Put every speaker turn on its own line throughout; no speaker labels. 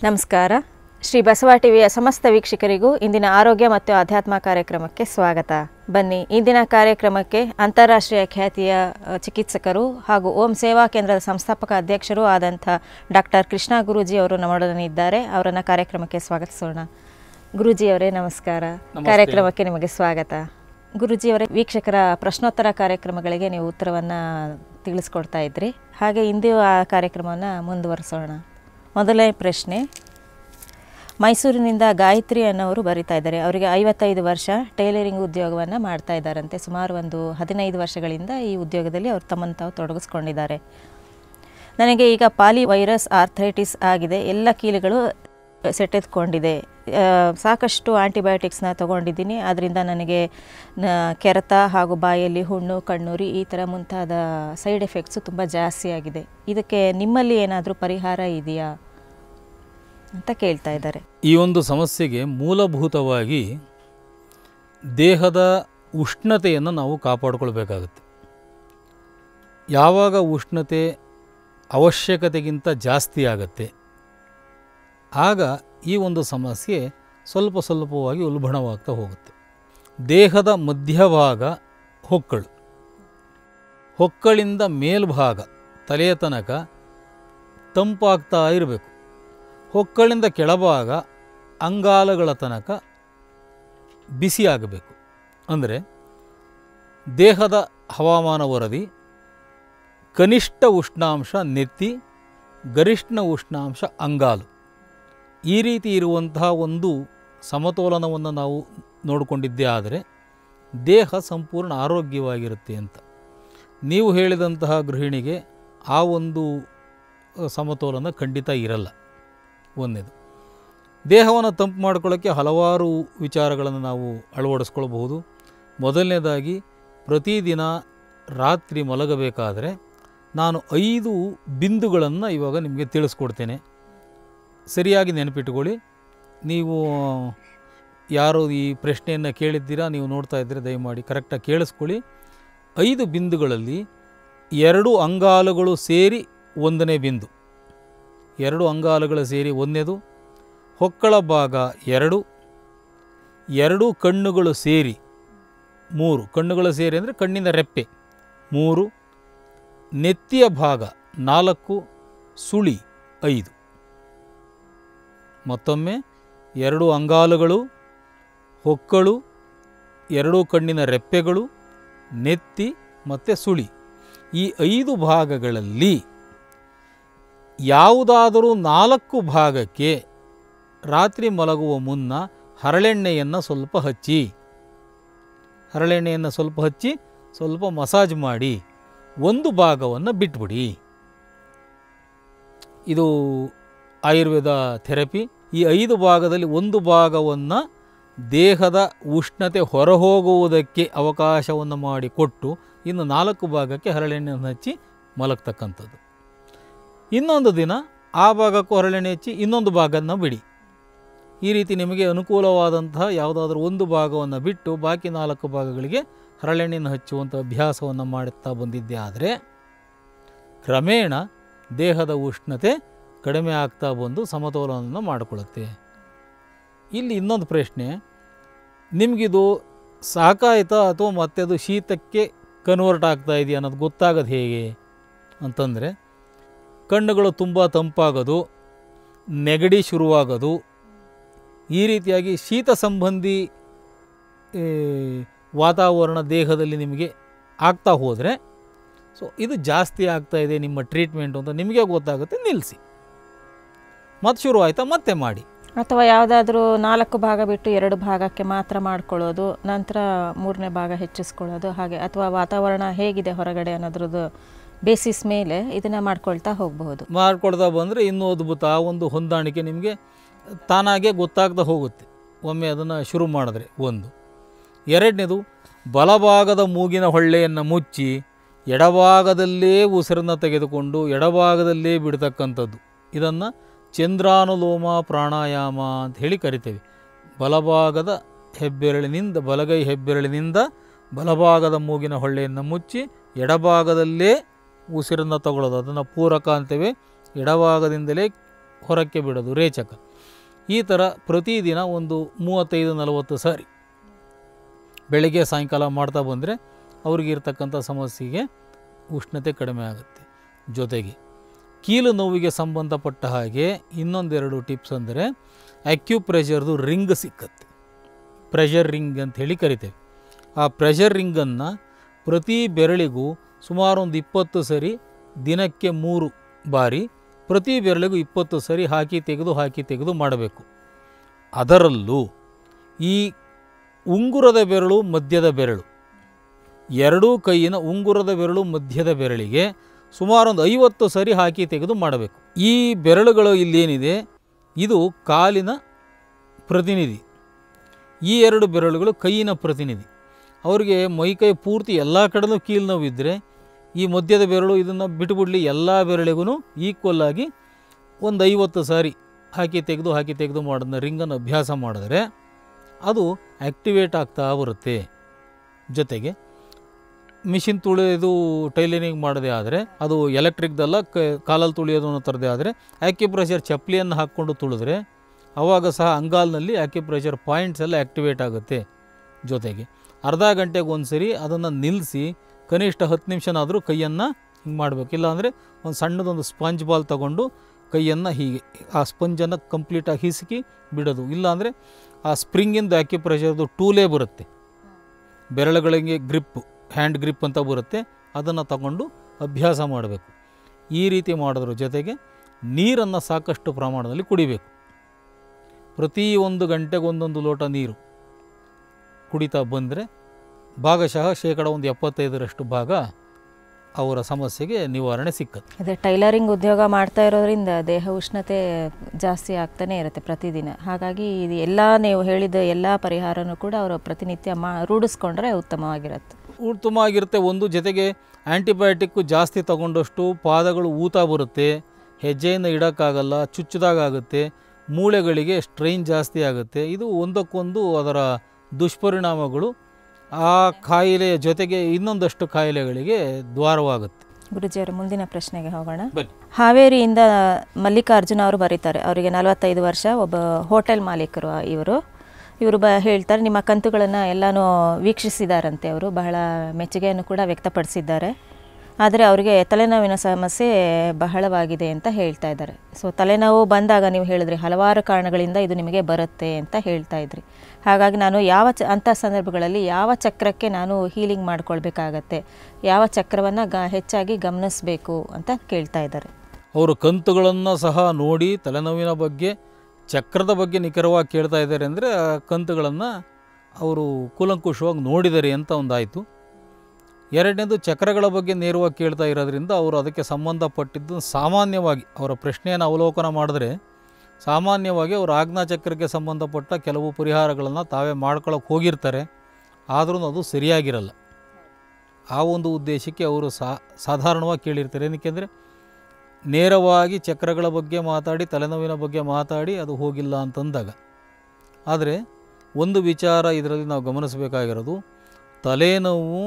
ನಮಸ್ಕಾರ ಶ್ರೀ ಬಸವ ಟಿವಿಯ ಸಮಸ್ತ ವೀಕ್ಷಕರಿಗೂ ಇಂದಿನ ಆರೋಗ್ಯ ಮತ್ತು ಆಧ್ಯಾತ್ಮ ಕಾರ್ಯಕ್ರಮಕ್ಕೆ ಸ್ವಾಗತ ಬನ್ನಿ ಇಂದಿನ ಕಾರ್ಯಕ್ರಮಕ್ಕೆ ಅಂತಾರಾಷ್ಟ್ರೀಯ ಖ್ಯಾತಿಯ ಅ, ಚಿಕಿತ್ಸಕರು ಹಾಗೂ ಓಂ ಸೇವಾ ಕೇಂದ್ರದ ಸಂಸ್ಥಾಪಕ ಅಧ್ಯಕ್ಷರೂ ಆದಂಥ ಡಾಕ್ಟರ್ ಕೃಷ್ಣ ಗುರೂಜಿ ಅವರು ನಮ್ಮೊಡನೆ ಇದ್ದಾರೆ ಅವರನ್ನು ಕಾರ್ಯಕ್ರಮಕ್ಕೆ ಸ್ವಾಗತಿಸೋಣ ಗುರೂಜಿ ಅವರೇ ನಮಸ್ಕಾರ ಕಾರ್ಯಕ್ರಮಕ್ಕೆ ನಿಮಗೆ ಸ್ವಾಗತ ಗುರೂಜಿ ಅವರೇ ವೀಕ್ಷಕರ ಪ್ರಶ್ನೋತ್ತರ ಕಾರ್ಯಕ್ರಮಗಳಿಗೆ ನೀವು ಉತ್ತರವನ್ನು ತಿಳಿಸ್ಕೊಡ್ತಾ ಇದ್ರಿ ಹಾಗೆ ಇಂದಿಯೂ ಆ ಕಾರ್ಯಕ್ರಮವನ್ನು ಮುಂದುವರಿಸೋಣ ಮೊದಲನೇ ಪ್ರಶ್ನೆ ಮೈಸೂರಿನಿಂದ ಗಾಯತ್ರಿ ಅನ್ನೋರು ಬರಿತಾ ಇದ್ದಾರೆ ಅವರಿಗೆ ಐವತ್ತೈದು ವರ್ಷ ಟೈಲರಿಂಗ್ ಉದ್ಯೋಗವನ್ನು ಮಾಡ್ತಾ ಇದ್ದಾರಂತೆ ಸುಮಾರು ಒಂದು ಹದಿನೈದು ವರ್ಷಗಳಿಂದ ಈ ಉದ್ಯೋಗದಲ್ಲಿ ಅವರು ತಮ್ಮನ್ನು ತಾವು ತೊಡಗಿಸ್ಕೊಂಡಿದ್ದಾರೆ ನನಗೆ ಈಗ ಪಾಲಿ ವೈರಸ್ ಆರ್ಥೈಟಿಸ್ ಆಗಿದೆ ಎಲ್ಲ ಕೀಲುಗಳು ಸೆಟೆದ್ಕೊಂಡಿದೆ ಆ, ಸಾಕಷ್ಟು ಆಂಟಿಬಯೋಟಿಕ್ಸ್ನ ತಗೊಂಡಿದ್ದೀನಿ ಅದರಿಂದ ನನಗೆ ನ- ಕೆರೆತ ಹಾಗೂ ಬಾಯಲ್ಲಿ ಹುಣ್ಣು ಕಣ್ಣುರಿ ಈ ಥರ ಮುಂತಾದ ಸೈಡ್ ಎಫೆಕ್ಟ್ಸು ತುಂಬ ಜಾಸ್ತಿ ಆಗಿದೆ ಇದಕ್ಕೆ ನಿಮ್ಮಲ್ಲಿ ಏನಾದರೂ ಪರಿಹಾರ ಇದೆಯಾ ಅಂತ ಕೇಳ್ತಾ ಇದ್ದಾರೆ
ಈ ಒಂದು ಸಮಸ್ಯೆಗೆ ಮೂಲಭೂತವಾಗಿ ದೇಹದ ಉಷ್ಣತೆಯನ್ನು ನಾವು ಕಾಪಾಡಿಕೊಳ್ಬೇಕಾಗುತ್ತೆ ಯಾವಾಗ ಉಷ್ಣತೆ ಅವಶ್ಯಕತೆಗಿಂತ ಜಾಸ್ತಿ ಆಗತ್ತೆ ಆಗ ಈ ಒಂದು ಸಮಸ್ಯೆ ಸ್ವಲ್ಪ ಸ್ವಲ್ಪವಾಗಿ ಉಲ್ಬಣವಾಗ್ತಾ ಹೋಗುತ್ತೆ ದೇಹದ ಮಧ್ಯಭಾಗ ಹೊಕ್ಕಳು ಹೊಕ್ಕಳಿಂದ ಮೇಲ್ಭಾಗ ತಲೆಯ ತನಕ ತಂಪಾಗ್ತಾ ಇರಬೇಕು ಹೊಕ್ಕಳಿಂದ ಕೆಳಭಾಗ ಅಂಗಾಲಗಳ ತನಕ ಬಿಸಿಯಾಗಬೇಕು ಅಂದರೆ ದೇಹದ ಹವಾಮಾನ ವರದಿ ಕನಿಷ್ಠ ಉಷ್ಣಾಂಶ ನೆತ್ತಿ ಗರಿಷ್ಠ ಉಷ್ಣಾಂಶ ಅಂಗಾಲು ಈ ರೀತಿ ಇರುವಂತಹ ಒಂದು ಸಮತೋಲನವನ್ನು ನಾವು ನೋಡಿಕೊಂಡಿದ್ದೇ ಆದರೆ ದೇಹ ಸಂಪೂರ್ಣ ಆರೋಗ್ಯವಾಗಿರುತ್ತೆ ಅಂತ ನೀವು ಹೇಳಿದಂತಹ ಗೃಹಿಣಿಗೆ ಆ ಒಂದು ಅ, ಸಮತೋಲನ ಖಂಡಿತ ಇರಲ್ಲ ಒಂದನೇದು ದೇಹವನ್ನು ತಂಪು ಮಾಡ್ಕೊಳ್ಳೋಕ್ಕೆ ಹಲವಾರು ವಿಚಾರಗಳನ್ನು ನಾವು ಅಳವಡಿಸ್ಕೊಳ್ಬಹುದು ಮೊದಲನೇದಾಗಿ ಪ್ರತಿದಿನ ರಾತ್ರಿ ಮಲಗಬೇಕಾದರೆ ನಾನು ಐದು ಬಿಂದುಗಳನ್ನು ಇವಾಗ ನಿಮಗೆ ತಿಳಿಸ್ಕೊಡ್ತೇನೆ ಸರಿಯಾಗಿ ನೆನಪಿಟ್ಟುಕೊಳ್ಳಿ ನೀವು ಯಾರು ಈ ಪ್ರಶ್ನೆಯನ್ನು ಕೇಳಿದ್ದೀರಾ ನೀವು ನೋಡ್ತಾ ಇದ್ದರೆ ದಯಮಾಡಿ ಕರೆಕ್ಟಾಗಿ ಕೇಳಿಸ್ಕೊಳ್ಳಿ ಐದು ಬಿಂದುಗಳಲ್ಲಿ ಎರಡು ಅಂಗಾಲುಗಳು ಸೇರಿ ಒಂದನೇ ಬಿಂದು ಎರಡು ಅಂಗಾಲುಗಳು ಸೇರಿ ಒಂದನೇದು ಹೊಕ್ಕಳ ಭಾಗ ಎರಡು ಎರಡು ಕಣ್ಣುಗಳು ಸೇರಿ ಮೂರು ಕಣ್ಣುಗಳು ಸೇರಿ ಅಂದರೆ ಕಣ್ಣಿನ ರೆಪ್ಪೆ ಮೂರು ನೆತ್ತಿಯ ಭಾಗ ನಾಲ್ಕು ಸುಳಿ ಐದು ಮತ್ತೊಮ್ಮೆ ಎರಡು ಅಂಗಾಲುಗಳು ಹೊಕ್ಕಳು ಎರಡು ಕಣ್ಣಿನ ರೆಪ್ಪೆಗಳು ನೆತ್ತಿ ಮತ್ತು ಸುಳಿ ಈ ಐದು ಭಾಗಗಳಲ್ಲಿ ಯಾವುದಾದರೂ ನಾಲ್ಕು ಭಾಗಕ್ಕೆ ರಾತ್ರಿ ಮಲಗುವ ಮುನ್ನ ಹರಳೆಣ್ಣೆಯನ್ನು ಸ್ವಲ್ಪ ಹಚ್ಚಿ ಹರಳೆಣ್ಣೆಯನ್ನು ಸ್ವಲ್ಪ ಹಚ್ಚಿ ಸ್ವಲ್ಪ ಮಸಾಜ್ ಮಾಡಿ ಒಂದು ಭಾಗವನ್ನು ಬಿಟ್ಬಿಡಿ ಇದು ಆಯುರ್ವೇದ ಥೆರಪಿ ಈ ಐದು ಭಾಗದಲ್ಲಿ ಒಂದು ಭಾಗವನ್ನು ದೇಹದ ಉಷ್ಣತೆ ಹೊರಹೋಗುವುದಕ್ಕೆ ಅವಕಾಶವನ್ನು ಮಾಡಿಕೊಟ್ಟು ಇನ್ನು ನಾಲ್ಕು ಭಾಗಕ್ಕೆ ಹರಳೆಣ್ಣೆಯನ್ನು ಹಚ್ಚಿ ಮಲಗ್ತಕ್ಕಂಥದ್ದು ಇನ್ನೊಂದು ದಿನ ಆ ಭಾಗಕ್ಕೂ ಹರಳೆಣ್ಣೆ ಹಚ್ಚಿ ಇನ್ನೊಂದು ಭಾಗನ ಬಿಡಿ ಈ ರೀತಿ ನಿಮಗೆ ಅನುಕೂಲವಾದಂತಹ ಯಾವುದಾದ್ರೂ ಒಂದು ಭಾಗವನ್ನು ಬಿಟ್ಟು ಬಾಕಿ ನಾಲ್ಕು ಭಾಗಗಳಿಗೆ ಹರಳೆಣ್ಣೆಯನ್ನು ಹಚ್ಚುವಂಥ ಅಭ್ಯಾಸವನ್ನು ಮಾಡುತ್ತಾ ಬಂದಿದ್ದೆ ಆದರೆ ಕ್ರಮೇಣ ದೇಹದ ಉಷ್ಣತೆ ಕಡಿಮೆ ಆಗ್ತಾ ಬಂದು ಸಮತೋಲನವನ್ನು ಮಾಡಿಕೊಳ್ಳುತ್ತೆ ಇಲ್ಲಿ ಇನ್ನೊಂದು ಪ್ರಶ್ನೆ ನಿಮಗಿದು ಸಾಕಾಯ್ತಾ ಅಥವಾ ಮತ್ತೆ ಅದು ಶೀತಕ್ಕೆ ಕನ್ವರ್ಟ್ ಆಗ್ತಾ ಇದೆಯಾ ಅನ್ನೋದು ಗೊತ್ತಾಗೋದು ಹೇಗೆ ಅಂತಂದರೆ ಕಣ್ಣುಗಳು ತುಂಬ ತಂಪಾಗೋದು ನೆಗಡಿ ಶುರುವಾಗೋದು ಈ ರೀತಿಯಾಗಿ ಶೀತ ಸಂಬಂಧಿ ಏ, ವಾತಾವರಣ ದೇಹದಲ್ಲಿ ನಿಮಗೆ ಆಗ್ತಾ ಹೋದರೆ ಸೊ ಇದು ಜಾಸ್ತಿ ಆಗ್ತಾ ಇದೆ ನಿಮ್ಮ ಟ್ರೀಟ್ಮೆಂಟು ಅಂತ ನಿಮಗೆ ಗೊತ್ತಾಗುತ್ತೆ ನಿಲ್ಲಿಸಿ ಮತ್ತೆ ಶುರು ಆಯಿತಾ ಮತ್ತೆ ಮಾಡಿ
ಅಥವಾ ಯಾವುದಾದ್ರೂ ನಾಲ್ಕು ಭಾಗ ಬಿಟ್ಟು ಎರಡು ಭಾಗಕ್ಕೆ ಮಾತ್ರ ಮಾಡ್ಕೊಳ್ಳೋದು ನಂತರ ಮೂರನೇ ಭಾಗ ಹೆಚ್ಚಿಸ್ಕೊಳ್ಳೋದು ಹಾಗೆ ಅಥವಾ ವಾತಾವರಣ ಹೇಗಿದೆ ಹೊರಗಡೆ ಅನ್ನೋದ್ರದ್ದು ಬೇಸಿಸ್ ಮೇಲೆ ಇದನ್ನು ಮಾಡ್ಕೊಳ್ತಾ ಹೋಗಬಹುದು
ಮಾಡ್ಕೊಳ್ತಾ ಬಂದರೆ ಇನ್ನೂ ಅದ್ಭುತ ಆ ಒಂದು ಹೊಂದಾಣಿಕೆ ನಿಮಗೆ ತಾನಾಗೇ ಗೊತ್ತಾಗ್ತಾ ಹೋಗುತ್ತೆ ಒಮ್ಮೆ ಅದನ್ನು ಶುರು ಮಾಡಿದ್ರೆ ಒಂದು ಎರಡನೇದು ಬಲಭಾಗದ ಮೂಗಿನ ಹೊಳ್ಳೆಯನ್ನು ಮುಚ್ಚಿ ಎಡಭಾಗದಲ್ಲೇ ಉಸಿರನ್ನು ತೆಗೆದುಕೊಂಡು ಎಡಭಾಗದಲ್ಲೇ ಬಿಡ್ತಕ್ಕಂಥದ್ದು ಇದನ್ನು ಚಂದ್ರಾನುಲೋಮ ಪ್ರಾಣಾಯಾಮ ಅಂತ ಹೇಳಿ ಕರಿತೇವೆ ಬಲಭಾಗದ ಹೆಬ್ಬೆರಳಿನಿಂದ ಬಲಗೈ ಹೆಬ್ಬೆರಳಿನಿಂದ ಬಲಭಾಗದ ಮೂಗಿನ ಹೊಳ್ಳೆಯನ್ನು ಮುಚ್ಚಿ ಎಡಭಾಗದಲ್ಲೇ ಉಸಿರನ್ನು ತಗೊಳ್ಳೋದು ಅದನ್ನು ಪೂರಕ ಅಂತೇವೆ ಎಡಭಾಗದಿಂದಲೇ ಹೊರಕ್ಕೆ ಬಿಡೋದು ರೇಚಕ ಈ ಥರ ಪ್ರತಿದಿನ ಒಂದು ಮೂವತ್ತೈದು ನಲವತ್ತು ಸಾರಿ ಬೆಳಗ್ಗೆ ಸಾಯಂಕಾಲ ಮಾಡ್ತಾ ಬಂದರೆ ಅವ್ರಿಗೆ ಇರ್ತಕ್ಕಂಥ ಸಮಸ್ಯೆಗೆ ಉಷ್ಣತೆ ಕಡಿಮೆ ಆಗುತ್ತೆ ಜೊತೆಗೆ ಕೀಲು ನೋವಿಗೆ ಸಂಬಂಧಪಟ್ಟ ಹಾಗೆ ಇನ್ನೊಂದೆರಡು ಟಿಪ್ಸ್ ಅಂದರೆ ಅಕ್ಯುಪ್ರೆಷರ್ದು ರಿಂಗ್ ಸಿಕ್ಕತ್ತೆ ಪ್ರೆಷರ್ ರಿಂಗ್ ಅಂತ ಹೇಳಿ ಕರಿತೇವೆ ಆ ಪ್ರೆಷರ್ ರಿಂಗನ್ನು ಪ್ರತಿ ಬೆರಳಿಗೂ ಸುಮಾರು ಒಂದು ಇಪ್ಪತ್ತು ಸರಿ ದಿನಕ್ಕೆ ಮೂರು ಬಾರಿ ಪ್ರತಿ ಬೆರಳಿಗೂ ಇಪ್ಪತ್ತು ಸರಿ ಹಾಕಿ ತೆಗೆದು ಹಾಕಿ ತೆಗೆದು ಮಾಡಬೇಕು ಅದರಲ್ಲೂ ಈ ಉಂಗುರದ ಬೆರಳು ಮಧ್ಯದ ಬೆರಳು ಎರಡೂ ಕೈಯಿನ ಉಂಗುರದ ಬೆರಳು ಮಧ್ಯದ ಬೆರಳಿಗೆ ಸುಮಾರು ಒಂದು ಐವತ್ತು ಸರಿ ಹಾಕಿ ತೆಗೆದು ಮಾಡಬೇಕು ಈ ಬೆರಳುಗಳು ಇಲ್ಲೇನಿದೆ ಇದು ಕಾಲಿನ ಪ್ರತಿನಿಧಿ ಈ ಎರಡು ಬೆರಳುಗಳು ಕೈಯಿನ ಪ್ರತಿನಿಧಿ ಅವರಿಗೆ ಮೈಕೈ ಪೂರ್ತಿ ಎಲ್ಲ ಕಡೆನೂ ಕೀಲು ನೋವಿದ್ದರೆ ಈ ಮಧ್ಯದ ಬೆರಳು ಇದನ್ನು ಬಿಟ್ಟುಬಿಡ್ಲಿ ಎಲ್ಲ ಬೆರಳಿಗೂ ಈಕ್ವಲ್ ಆಗಿ ಒಂದು ಐವತ್ತು ಸಾರಿ ಹಾಕಿ ತೆಗೆದು ಹಾಕಿ ತೆಗೆದು ಮಾಡೋದನ್ನ ರಿಂಗನ್ನು ಅಭ್ಯಾಸ ಮಾಡಿದ್ರೆ ಅದು ಆ್ಯಕ್ಟಿವೇಟ್ ಆಗ್ತಾ ಬರುತ್ತೆ ಜೊತೆಗೆ ಮಿಷಿನ್ ತುಳಿಯೋದು ಟೈಲರಿಂಗ್ ಮಾಡದೇ ಆದರೆ ಅದು ಎಲೆಕ್ಟ್ರಿಕ್ದಲ್ಲ ಕ ಕಾಲಲ್ಲಿ ತುಳಿಯೋದು ಅನ್ನೋ ಥರದೇ ಆದರೆ ಆ್ಯಕ್ಯುಪ್ರೆಷರ್ ಚಪ್ಪಲಿಯನ್ನು ಹಾಕ್ಕೊಂಡು ತುಳಿದ್ರೆ ಆವಾಗ ಸಹ ಅಂಗಾಲ್ನಲ್ಲಿ ಆ್ಯಕ್ಯುಪ್ರೆಷರ್ ಪಾಯಿಂಟ್ಸ್ ಎಲ್ಲ ಆ್ಯಕ್ಟಿವೇಟ್ ಆಗುತ್ತೆ ಜೊತೆಗೆ ಅರ್ಧ ಗಂಟೆಗೆ ಒಂದು ಸರಿ ಅದನ್ನು ನಿಲ್ಲಿಸಿ ಕನಿಷ್ಠ ಹತ್ತು ನಿಮಿಷನಾದರೂ ಕೈಯನ್ನು ಹಿಂಗೆ ಮಾಡಬೇಕು ಇಲ್ಲಾಂದರೆ ಒಂದು ಸಣ್ಣದೊಂದು ಸ್ಪಂಜ್ ಬಾಲ್ ತಗೊಂಡು ಕೈಯನ್ನು ಹೀಗೆ ಆ ಸ್ಪಂಜನ್ನು ಕಂಪ್ಲೀಟಾಗಿ ಹಿಸುಕಿ ಬಿಡೋದು ಇಲ್ಲಾಂದರೆ ಆ ಸ್ಪ್ರಿಂಗಿಂದ ಆ್ಯಕ್ಯುಪ್ರೆಷರ್ದು ಟೂಲೇ ಬರುತ್ತೆ ಬೆರಳುಗಳಿಗೆ ಗ್ರಿಪ್ ಹ್ಯಾಂಡ್ ಗ್ರಿಪ್ ಅಂತ ಬರುತ್ತೆ ಅದನ್ನು ತಗೊಂಡು ಅಭ್ಯಾಸ ಮಾಡಬೇಕು ಈ ರೀತಿ ಮಾಡೋದ್ರ ಜೊತೆಗೆ ನೀರನ್ನು ಸಾಕಷ್ಟು ಪ್ರಮಾಣದಲ್ಲಿ ಕುಡಿಬೇಕು ಪ್ರತಿ ಒಂದು ಗಂಟೆಗೆ ಒಂದೊಂದು ಲೋಟ ನೀರು ಕುಡಿತಾ ಬಂದರೆ ಭಾಗಶಃ ಶೇಕಡ ಒಂದು ಎಪ್ಪತ್ತೈದರಷ್ಟು ಭಾಗ ಅವರ ಸಮಸ್ಯೆಗೆ ನಿವಾರಣೆ ಸಿಕ್ಕತ್ತೆ
ಅದೇ ಟೈಲರಿಂಗ್ ಉದ್ಯೋಗ ಮಾಡ್ತಾ ಇರೋದ್ರಿಂದ ದೇಹ ಉಷ್ಣತೆ ಜಾಸ್ತಿ ಆಗ್ತಾನೆ ಇರುತ್ತೆ ಪ್ರತಿದಿನ ಹಾಗಾಗಿ ಇದು ಎಲ್ಲ ನೀವು ಹೇಳಿದ ಎಲ್ಲ ಪರಿಹಾರನೂ ಕೂಡ ಅವರು ಪ್ರತಿನಿತ್ಯ ಮಾ ರೂಢಿಸ್ಕೊಂಡ್ರೆ ಉತ್ತಮವಾಗಿರುತ್ತೆ
ಉತ್ತಮ ಆಗಿರುತ್ತೆ ಒಂದು ಜೊತೆಗೆ ಆ್ಯಂಟಿಬಯೋಟಿಕ್ಕು ಜಾಸ್ತಿ ತಗೊಂಡಷ್ಟು ಪಾದಗಳು ಊತ ಬರುತ್ತೆ ಹೆಜ್ಜೆಯನ್ನು ಇಡೋಕ್ಕಾಗಲ್ಲ ಚುಚ್ಚಿದಾಗುತ್ತೆ ಮೂಳೆಗಳಿಗೆ ಸ್ಟ್ರೈನ್ ಜಾಸ್ತಿ ಆಗುತ್ತೆ ಇದು ಒಂದಕ್ಕೊಂದು ಅದರ ದುಷ್ಪರಿಣಾಮಗಳು ಆ ಕಾಯಿಲೆಯ ಜೊತೆಗೆ ಇನ್ನೊಂದಷ್ಟು ಕಾಯಿಲೆಗಳಿಗೆ ದ್ವಾರವಾಗುತ್ತೆ
ಗುರುಜಿಯವರ ಮುಂದಿನ ಪ್ರಶ್ನೆಗೆ ಹೋಗೋಣ
ಬನ್ನಿ
ಹಾವೇರಿಯಿಂದ ಮಲ್ಲಿಕಾರ್ಜುನ ಅವರು ಬರೀತಾರೆ ಅವರಿಗೆ ನಲವತ್ತೈದು ವರ್ಷ ಒಬ್ಬ ಹೋಟೆಲ್ ಮಾಲೀಕರು ಇವರು ಇವರು ಬ ಹೇಳ್ತಾರೆ ನಿಮ್ಮ ಕಂತುಗಳನ್ನು ಎಲ್ಲನೂ ವೀಕ್ಷಿಸಿದಾರಂತೆ ಅವರು ಬಹಳ ಮೆಚ್ಚುಗೆಯನ್ನು ಕೂಡ ವ್ಯಕ್ತಪಡಿಸಿದ್ದಾರೆ ಆದರೆ ಅವರಿಗೆ ತಲೆನೋವಿನ ಸಮಸ್ಯೆ ಬಹಳವಾಗಿದೆ ಅಂತ ಹೇಳ್ತಾ ಇದ್ದಾರೆ ಸೊ ತಲೆನೋವು ಬಂದಾಗ ನೀವು ಹೇಳಿದ್ರಿ ಹಲವಾರು ಕಾರಣಗಳಿಂದ ಇದು ನಿಮಗೆ ಬರುತ್ತೆ ಅಂತ ಹೇಳ್ತಾ ಇದ್ರಿ ಹಾಗಾಗಿ ನಾನು ಯಾವ ಚ ಅಂಥ ಸಂದರ್ಭಗಳಲ್ಲಿ ಯಾವ ಚಕ್ರಕ್ಕೆ ನಾನು ಹೀಲಿಂಗ್ ಮಾಡ್ಕೊಳ್ಬೇಕಾಗತ್ತೆ ಯಾವ ಚಕ್ರವನ್ನು ಗ ಹೆಚ್ಚಾಗಿ ಗಮನಿಸಬೇಕು ಅಂತ ಕೇಳ್ತಾ ಇದ್ದಾರೆ
ಅವರು ಕಂತುಗಳನ್ನು ಸಹ ನೋಡಿ ತಲೆನೋವಿನ ಬಗ್ಗೆ ಚಕ್ರದ ಬಗ್ಗೆ ನಿಖರವಾಗಿ ಕೇಳ್ತಾ ಇದ್ದಾರೆ ಅಂದರೆ ಆ ಕಂತುಗಳನ್ನು ಅವರು ಕೂಲಂಕುಷವಾಗಿ ನೋಡಿದ್ದಾರೆ ಅಂತ ಒಂದಾಯಿತು ಎರಡನೇದು ಚಕ್ರಗಳ ಬಗ್ಗೆ ನೇರವಾಗಿ ಕೇಳ್ತಾ ಇರೋದ್ರಿಂದ ಅವರು ಅದಕ್ಕೆ ಸಂಬಂಧಪಟ್ಟಿದ್ದು ಸಾಮಾನ್ಯವಾಗಿ ಅವರ ಪ್ರಶ್ನೆಯನ್ನು ಅವಲೋಕನ ಮಾಡಿದ್ರೆ ಸಾಮಾನ್ಯವಾಗಿ ಅವರು ಆಜ್ಞಾ ಚಕ್ರಕ್ಕೆ ಸಂಬಂಧಪಟ್ಟ ಕೆಲವು ಪರಿಹಾರಗಳನ್ನು ತಾವೇ ಮಾಡ್ಕೊಳ್ಳೋಕೆ ಹೋಗಿರ್ತಾರೆ ಆದ್ರೂ ಅದು ಸರಿಯಾಗಿರಲ್ಲ ಆ ಒಂದು ಉದ್ದೇಶಕ್ಕೆ ಅವರು ಸಾ ಸಾಧಾರಣವಾಗಿ ಕೇಳಿರ್ತಾರೆ ಏನಕ್ಕೆಂದರೆ ನೇರವಾಗಿ ಚಕ್ರಗಳ ಬಗ್ಗೆ ಮಾತಾಡಿ ತಲೆನೋವಿನ ಬಗ್ಗೆ ಮಾತಾಡಿ ಅದು ಹೋಗಿಲ್ಲ ಅಂತಂದಾಗ ಆದರೆ ಒಂದು ವಿಚಾರ ಇದರಲ್ಲಿ ನಾವು ಗಮನಿಸಬೇಕಾಗಿರೋದು ತಲೆನೋವು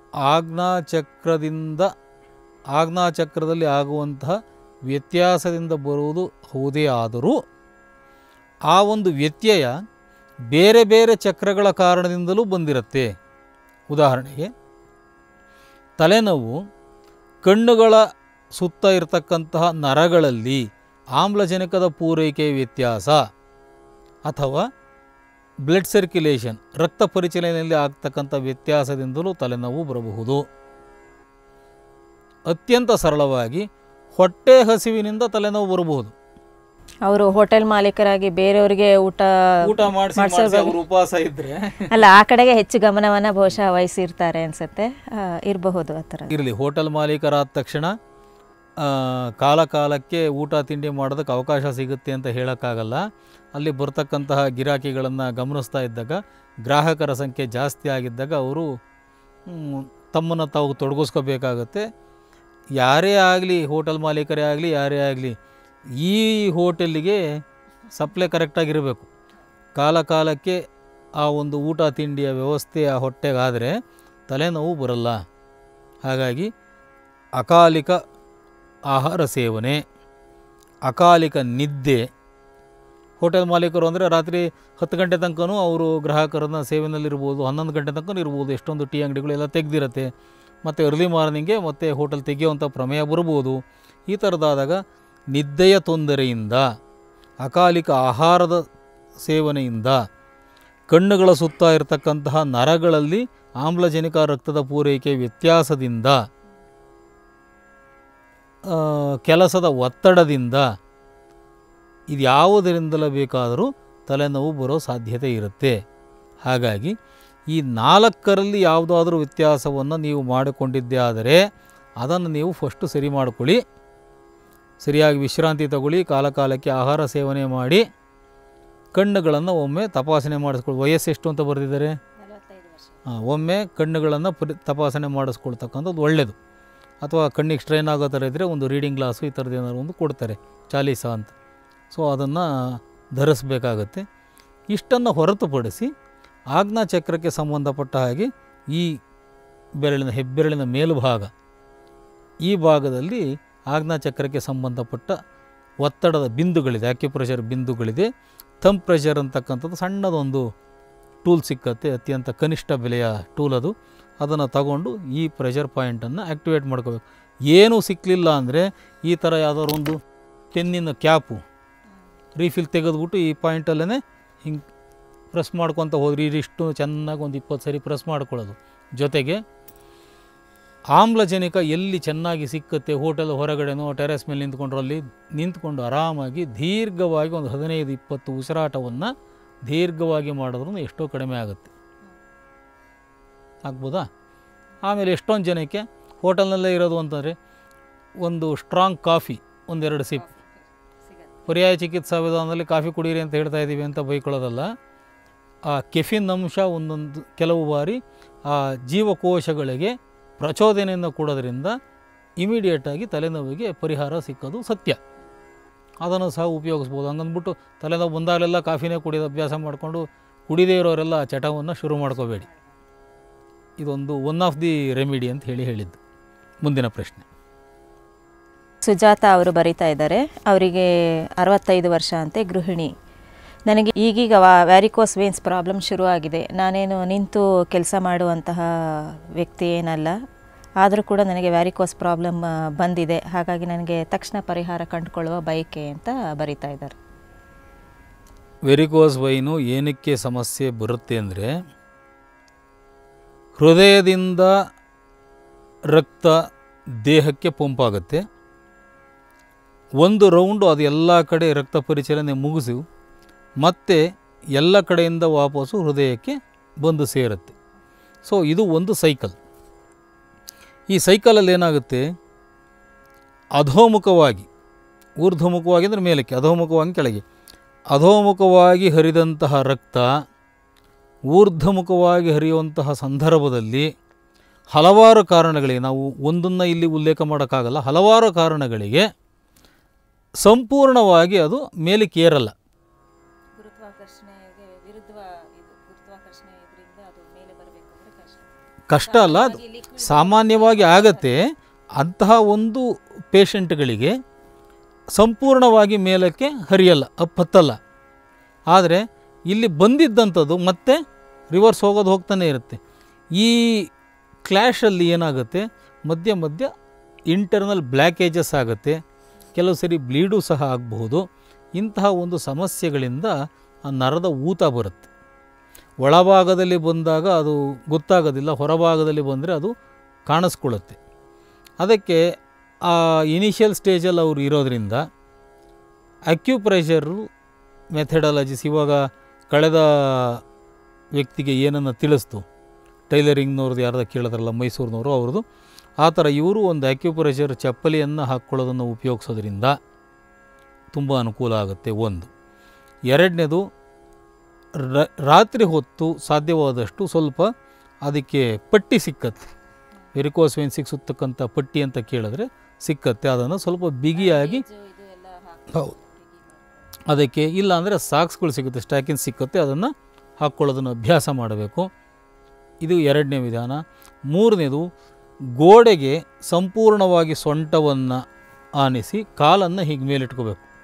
ಆಜ್ಞಾಚಕ್ರದಿಂದ ಆಜ್ಞಾಚಕ್ರದಲ್ಲಿ ಆಗುವಂತಹ ವ್ಯತ್ಯಾಸದಿಂದ ಬರುವುದು ಹೌದೇ ಆದರೂ ಆ ಒಂದು ವ್ಯತ್ಯಯ ಬೇರೆ ಬೇರೆ ಚಕ್ರಗಳ ಕಾರಣದಿಂದಲೂ ಬಂದಿರುತ್ತೆ ಉದಾಹರಣೆಗೆ ತಲೆನೋವು ಕಣ್ಣುಗಳ ಸುತ್ತ ಇರತಕ್ಕಂತಹ ನರಗಳಲ್ಲಿ ಆಮ್ಲಜನಕದ ಪೂರೈಕೆ ವ್ಯತ್ಯಾಸ ಅಥವಾ ಬ್ಲಡ್ ಸರ್ಕ್ಯುಲೇಷನ್ ರಕ್ತ ಪರಿಚಲನೆಯಲ್ಲಿ ಆಗ್ತಕ್ಕಂಥ ವ್ಯತ್ಯಾಸದಿಂದಲೂ ತಲೆನೋವು ಬರಬಹುದು ಅತ್ಯಂತ ಸರಳವಾಗಿ ಹೊಟ್ಟೆ ಹಸಿವಿನಿಂದ ತಲೆನೋವು ಬರಬಹುದು
ಅವರು ಹೋಟೆಲ್ ಮಾಲೀಕರಾಗಿ ಬೇರೆಯವರಿಗೆ ಊಟ
ಊಟ ಮಾಡಿಸಿ ಮಾಡಿಸಿ ಅವರು ಉಪವಾಸ ಇದ್ದರೆ
ಅಲ್ಲ ಆ ಕಡೆಗೆ ಹೆಚ್ಚು ಗಮನವನ್ನು ಬಹುಶಃ ವಹಿಸಿರ್ತಾರೆ ಅನ್ಸುತ್ತೆ ಆ, ಇರಬಹುದು ಆ ಥರ
ಇರಲಿ ಹೋಟೆಲ್ ಮಾಲೀಕರಾದ ತಕ್ಷಣ ಆ, ಕಾಲ ಕಾಲಕ್ಕೆ ಊಟ ತಿಂಡಿ ಮಾಡೋದಕ್ಕೆ ಅವಕಾಶ ಸಿಗುತ್ತೆ ಅಂತ ಹೇಳೋಕ್ಕಾಗಲ್ಲ ಅಲ್ಲಿ ಬರ್ತಕ್ಕಂತಹ ಗಿರಾಕಿಗಳನ್ನು ಗಮನಿಸ್ತಾ ಇದ್ದಾಗ ಗ್ರಾಹಕರ ಸಂಖ್ಯೆ ಜಾಸ್ತಿ ಆಗಿದ್ದಾಗ ಅವರು ಮ್, ತಮ್ಮನ್ನು ತಾವು ತೊಡಗಿಸ್ಕೋಬೇಕಾಗತ್ತೆ ಯಾರೇ ಆಗಲಿ ಹೋಟೆಲ್ ಮಾಲೀಕರೇ ಆಗಲಿ ಯಾರೇ ಆಗಲಿ ಈ ಹೋಟೆಲ್ಲಿಗೆ ಸಪ್ಲೈ ಕರೆಕ್ಟಾಗಿರಬೇಕು ಕಾಲ ಕಾಲಕ್ಕೆ ಆ ಒಂದು ಊಟ ತಿಂಡಿಯ ವ್ಯವಸ್ಥೆ ಆ ಹೊಟ್ಟೆಗಾದರೆ ತಲೆನೋವು ಬರಲ್ಲ ಹಾಗಾಗಿ ಅಕಾಲಿಕ ಆಹಾರ ಸೇವನೆ ಅಕಾಲಿಕ ನಿದ್ದೆ ಹೋಟೆಲ್ ಮಾಲೀಕರು ಅಂದರೆ ರಾತ್ರಿ ಹತ್ತು ಗಂಟೆ ತನಕನೂ ಅವರು ಗ್ರಾಹಕರನ್ನ ಸೇವೆನಲ್ಲಿರ್ಬೋದು ಹನ್ನೊಂದು ಗಂಟೆ ತನಕ ಇರ್ಬೋದು ಎಷ್ಟೊಂದು ಟೀ ಅಂಗಡಿಗಳೆಲ್ಲ ತೆಗೆದಿರುತ್ತೆ ಮತ್ತು ಅರ್ಲಿ ಮಾರ್ನಿಂಗೆ ಮತ್ತೆ ಹೋಟೆಲ್ ತೆಗೆಯುವಂಥ ಪ್ರಮೇಯ ಬರ್ಬೋದು ಈ ಥರದಾದಾಗ ನಿದ್ದೆಯ ತೊಂದರೆಯಿಂದ ಅಕಾಲಿಕ ಆಹಾರದ ಸೇವನೆಯಿಂದ ಕಣ್ಣುಗಳ ಸುತ್ತ ಇರತಕ್ಕಂತಹ ನರಗಳಲ್ಲಿ ಆಮ್ಲಜನಕ ರಕ್ತದ ಪೂರೈಕೆ ವ್ಯತ್ಯಾಸದಿಂದ ಆ, ಕೆಲಸದ ಒತ್ತಡದಿಂದ ಇದು ಯಾವುದರಿಂದಲೇ ಬೇಕಾದರೂ ತಲೆನೋವು ಬರೋ ಸಾಧ್ಯತೆ ಇರುತ್ತೆ ಹಾಗಾಗಿ ಈ ನಾಲ್ಕರಲ್ಲಿ ಯಾವುದಾದ್ರೂ ವ್ಯತ್ಯಾಸವನ್ನು ನೀವು ಮಾಡಿಕೊಂಡಿದ್ದೇ ಆದರೆ ಅದನ್ನು ನೀವು ಫಸ್ಟು ಸರಿ ಮಾಡಿಕೊಳ್ಳಿ ಸರಿಯಾಗಿ ವಿಶ್ರಾಂತಿ ತಗೊಳ್ಳಿ ಕಾಲ ಕಾಲಕ್ಕೆ ಆಹಾರ ಸೇವನೆ ಮಾಡಿ ಕಣ್ಣುಗಳನ್ನು ಒಮ್ಮೆ ತಪಾಸಣೆ ಮಾಡಿಸ್ಕೊಳ್ಳಿ ವಯಸ್ಸೆಷ್ಟು ಅಂತ ಬರೆದಿದ್ದಾರೆ ಆ, ಒಮ್ಮೆ ಕಣ್ಣುಗಳನ್ನು ಪರಿ ತಪಾಸಣೆ ಮಾಡಿಸ್ಕೊಳ್ತಕ್ಕಂಥದ್ದು ಒಳ್ಳೆಯದು ಅಥವಾ ಕಣ್ಣಿಗೆ ಸ್ಟ್ರೈನ್ ಆಗೋ ಥರ ಇದ್ದರೆ ಒಂದು ರೀಡಿಂಗ್ ಗ್ಲಾಸು ಈ ಥರದ್ದು ಏನಾದ್ರು ಒಂದು ಕೊಡ್ತಾರೆ ಚಾಲೀಸ ಅಂತ ಸೊ ಅದನ್ನು ಧರಿಸ್ಬೇಕಾಗತ್ತೆ ಇಷ್ಟನ್ನು ಹೊರತುಪಡಿಸಿ ಆಜ್ಞಾ ಚಕ್ರಕ್ಕೆ ಸಂಬಂಧಪಟ್ಟ ಹಾಗೆ ಈ ಬೆರಳಿನ ಹೆಬ್ಬೆರಳಿನ ಮೇಲುಭಾಗ ಈ ಭಾಗದಲ್ಲಿ ಆಜ್ಞಾ ಚಕ್ರಕ್ಕೆ ಸಂಬಂಧಪಟ್ಟ ಒತ್ತಡದ ಬಿಂದುಗಳಿದೆ ಆಕ್ಯುಪ್ರೆಷರ್ ಬಿಂದುಗಳಿದೆ ಥಂಪ್ ಪ್ರೆಷರ್ ಅಂತಕ್ಕಂಥದ್ದು ಸಣ್ಣದೊಂದು ಟೂಲ್ ಸಿಕ್ಕತ್ತೆ ಅತ್ಯಂತ ಕನಿಷ್ಠ ಬೆಲೆಯ ಟೂಲ್ ಅದು ಅದನ್ನು ತಗೊಂಡು ಈ ಪ್ರೆಷರ್ ಪಾಯಿಂಟನ್ನು ಆ್ಯಕ್ಟಿವೇಟ್ ಮಾಡ್ಕೋಬೇಕು ಏನೂ ಸಿಕ್ಕಲಿಲ್ಲ ಅಂದರೆ ಈ ಥರ ಯಾವುದಾದ್ರು ಒಂದು ಪೆನ್ನಿನ ಕ್ಯಾಪು ರೀಫಿಲ್ ತೆಗೆದ್ಬಿಟ್ಟು ಈ ಪಾಯಿಂಟಲ್ಲೇ ಹಿಂಗೆ ಪ್ರೆಸ್ ಮಾಡ್ಕೊತ ಹೋದ್ರಿ ಇದಿಷ್ಟು ಚೆನ್ನಾಗಿ ಒಂದು ಇಪ್ಪತ್ತು ಸರಿ ಪ್ರೆಸ್ ಮಾಡ್ಕೊಳ್ಳೋದು ಜೊತೆಗೆ ಆಮ್ಲಜನಕ ಎಲ್ಲಿ ಚೆನ್ನಾಗಿ ಸಿಕ್ಕತ್ತೆ ಹೋಟೆಲ್ ಹೊರಗಡೆನೋ ಟೆರೆಸ್ ಮೇಲೆ ನಿಂತ್ಕೊಂಡ್ರು ಅಲ್ಲಿ ನಿಂತ್ಕೊಂಡು ಆರಾಮಾಗಿ ದೀರ್ಘವಾಗಿ ಒಂದು ಹದಿನೈದು ಇಪ್ಪತ್ತು ಉಸಿರಾಟವನ್ನು ದೀರ್ಘವಾಗಿ ಮಾಡಿದ್ರೂ ಎಷ್ಟೋ ಕಡಿಮೆ ಆಗುತ್ತೆ ಆಗ್ಬೋದಾ ಆಮೇಲೆ ಎಷ್ಟೊಂದು ಜನಕ್ಕೆ ಹೋಟೆಲ್ನಲ್ಲೇ ಇರೋದು ಅಂತಂದರೆ ಒಂದು ಸ್ಟ್ರಾಂಗ್ ಕಾಫಿ ಒಂದೆರಡು ಸಿಪ್ ಪರ್ಯಾಯ ಚಿಕಿತ್ಸಾ ವಿಧಾನದಲ್ಲಿ ಕಾಫಿ ಕುಡೀರಿ ಅಂತ ಹೇಳ್ತಾ ಇದ್ದೀವಿ ಅಂತ ಬೈಕೊಳ್ಳೋದಲ್ಲ ಆ ಕೆಫಿನ್ ಅಂಶ ಒಂದೊಂದು ಕೆಲವು ಬಾರಿ ಆ ಜೀವಕೋಶಗಳಿಗೆ ಪ್ರಚೋದನೆಯನ್ನು ಕೊಡೋದ್ರಿಂದ ಇಮಿಡಿಯೇಟಾಗಿ ತಲೆನೋವಿಗೆ ಪರಿಹಾರ ಸಿಕ್ಕೋದು ಸತ್ಯ ಅದನ್ನು ಸಹ ಉಪಯೋಗಿಸ್ಬೋದು ಹಂಗಂದ್ಬಿಟ್ಟು ತಲೆನೋವು ಬಂದಾಗಲೆಲ್ಲ ಕಾಫಿನೇ ಕುಡಿಯೋದು ಅಭ್ಯಾಸ ಮಾಡಿಕೊಂಡು ಕುಡಿದೇ ಇರೋರೆಲ್ಲ ಆ ಚಟವನ್ನು ಶುರು ಮಾಡ್ಕೋಬೇಡಿ ಇದೊಂದು ಒನ್ ಆಫ್ ದಿ ರೆಮಿಡಿ ಅಂತ ಹೇಳಿ ಹೇಳಿದ್ದು ಮುಂದಿನ ಪ್ರಶ್ನೆ
ಸುಜಾತ ಅವರು ಬರಿತಾ ಇದ್ದಾರೆ ಅವರಿಗೆ ಅರವತ್ತೈದು ವರ್ಷ ಅಂತೆ ಗೃಹಿಣಿ ನನಗೆ ಈಗೀಗ ವ್ಯಾರಿಕೋಸ್ ವೇನ್ಸ್ ಪ್ರಾಬ್ಲಮ್ ಶುರುವಾಗಿದೆ ನಾನೇನು ನಿಂತು ಕೆಲಸ ಮಾಡುವಂತಹ ವ್ಯಕ್ತಿ ಏನಲ್ಲ ಆದರೂ ಕೂಡ ನನಗೆ ವ್ಯಾರಿಕೋಸ್ ಪ್ರಾಬ್ಲಮ್ ಬಂದಿದೆ ಹಾಗಾಗಿ ನನಗೆ ತಕ್ಷಣ ಪರಿಹಾರ ಕಂಡುಕೊಳ್ಳುವ ಬಯಕೆ ಅಂತ ಬರಿತಾ ಇದ್ದಾರೆ
ವೆರಿಕೋಸ್ ವೈನು ಏನಕ್ಕೆ ಸಮಸ್ಯೆ ಬರುತ್ತೆ ಅಂದರೆ ಹೃದಯದಿಂದ ರಕ್ತ ದೇಹಕ್ಕೆ ಪಂಪ್ ಆಗುತ್ತೆ ಒಂದು ರೌಂಡು ಅದು ಎಲ್ಲ ಕಡೆ ರಕ್ತ ಪರಿಚಲನೆ ಮುಗಿಸಿ ಮತ್ತೆ ಎಲ್ಲ ಕಡೆಯಿಂದ ವಾಪಸ್ಸು ಹೃದಯಕ್ಕೆ ಬಂದು ಸೇರುತ್ತೆ ಸೊ ಇದು ಒಂದು ಸೈಕಲ್ ಈ ಸೈಕಲಲ್ಲಿ ಏನಾಗುತ್ತೆ ಅಧೋಮುಖವಾಗಿ ಊರ್ಧ್ವಮುಖವಾಗಿ ಅಂದರೆ ಮೇಲಕ್ಕೆ ಅಧೋಮುಖವಾಗಿ ಕೆಳಗೆ ಅಧೋಮುಖವಾಗಿ ಹರಿದಂತಹ ರಕ್ತ ಊರ್ಧ್ವಮುಖವಾಗಿ ಹರಿಯುವಂತಹ ಸಂದರ್ಭದಲ್ಲಿ ಹಲವಾರು ಕಾರಣಗಳಿಗೆ ನಾವು ಒಂದನ್ನು ಇಲ್ಲಿ ಉಲ್ಲೇಖ ಮಾಡೋಕ್ಕಾಗಲ್ಲ ಹಲವಾರು ಕಾರಣಗಳಿಗೆ ಸಂಪೂರ್ಣವಾಗಿ ಅದು ಮೇಲಕ್ಕೆ ಏರಲ್ಲ
ಗುರುತ್ವಾಕರ್ಷಣೆಗೆ ವಿರುದ್ಧ ಗುರುತ್ವಾಕರ್ಷಣೆ ಇದರಿಂದ ಅದು ಮೇಲೆ ಬರಬೇಕಂದ್ರೆ ಕಷ್ಟ
ಕಷ್ಟ ಅಲ್ಲ ಅದು ಸಾಮಾನ್ಯವಾಗಿ ಆಗತ್ತೆ ಅಂತಹ ಒಂದು ಪೇಷಂಟ್ಗಳಿಗೆ ಸಂಪೂರ್ಣವಾಗಿ ಮೇಲಕ್ಕೆ ಹರಿಯಲ್ಲ ಅಪ್ ಹತ್ತಲ್ಲ ಆದರೆ ಇಲ್ಲಿ ಬಂದಿದ್ದಂಥದ್ದು ಮತ್ತೆ ರಿವರ್ಸ್ ಹೋಗೋದು ಹೋಗ್ತಾನೆ ಇರುತ್ತೆ ಈ ಕ್ಲ್ಯಾಶಲ್ಲಿ ಏನಾಗುತ್ತೆ ಮಧ್ಯ ಮಧ್ಯ ಇಂಟರ್ನಲ್ ಬ್ಲ್ಯಾಕೇಜಸ್ ಆಗುತ್ತೆ ಕೆಲವು ಸರಿ ಬ್ಲೀಡು ಸಹ ಆಗಬಹುದು ಇಂತಹ ಒಂದು ಸಮಸ್ಯೆಗಳಿಂದ ಆ ನರದ ಊತ ಬರುತ್ತೆ ಒಳಭಾಗದಲ್ಲಿ ಬಂದಾಗ ಅದು ಗೊತ್ತಾಗೋದಿಲ್ಲ ಹೊರಭಾಗದಲ್ಲಿ ಬಂದರೆ ಅದು ಕಾಣಿಸ್ಕೊಳ್ಳುತ್ತೆ ಅದಕ್ಕೆ ಆ ಇನಿಷಿಯಲ್ ಸ್ಟೇಜಲ್ಲಿ ಅವರು ಇರೋದ್ರಿಂದ ಅಕ್ಯುಪ್ರೆಷರು ಮೆಥಡಾಲಜಿಸ್ ಇವಾಗ ಕಳೆದ ವ್ಯಕ್ತಿಗೆ ಏನನ್ನು ತಿಳಿಸ್ತು ಟೈಲರಿಂಗ್ನವ್ರದ್ದು ಯಾರ್ದ ಕೇಳಿದ್ರಲ್ಲ ಮೈಸೂರಿನವರು ಅವ್ರದ್ದು ಆ ಥರ ಇವರು ಒಂದು ಅಕ್ಯುಪ್ರೆಷರ್ ಚಪ್ಪಲಿಯನ್ನು ಹಾಕ್ಕೊಳ್ಳೋದನ್ನು ಉಪಯೋಗಿಸೋದ್ರಿಂದ ತುಂಬ ಅನುಕೂಲ ಆಗುತ್ತೆ ಒಂದು ಎರಡನೇದು ರ- ರಾತ್ರಿ ಹೊತ್ತು ಸಾಧ್ಯವಾದಷ್ಟು ಸ್ವಲ್ಪ ಅದಕ್ಕೆ ಪಟ್ಟಿ ಸಿಕ್ಕತ್ತೆ ವೆರಿಕೋಸ್ ವೇನ್ ಸಿಕ್ಸುತ್ತಕ್ಕಂಥ ಪಟ್ಟಿ ಅಂತ ಕೇಳಿದ್ರೆ ಸಿಕ್ಕತ್ತೆ ಅದನ್ನು ಸ್ವಲ್ಪ ಬಿಗಿಯಾಗಿ ಹೌದು ಅದಕ್ಕೆ ಇಲ್ಲ ಅಂದರೆ ಸಾಕ್ಸ್ಗಳು ಸಿಗುತ್ತೆ ಸ್ಟ್ಯಾಕಿನ್ ಸಿಕ್ಕತ್ತೆ ಅದನ್ನು ಹಾಕ್ಕೊಳ್ಳೋದನ್ನು ಅಭ್ಯಾಸ ಮಾಡಬೇಕು ಇದು ಎರಡನೇ ವಿಧಾನ ಮೂರನೇದು ಗೋಡೆಗೆ ಸಂಪೂರ್ಣವಾಗಿ ಸೊಂಟವನ್ನು ಆನಿಸಿ ಕಾಲನ್ನು ಹೀಗೆ ಮೇಲಿಟ್ಕೋಬೇಕು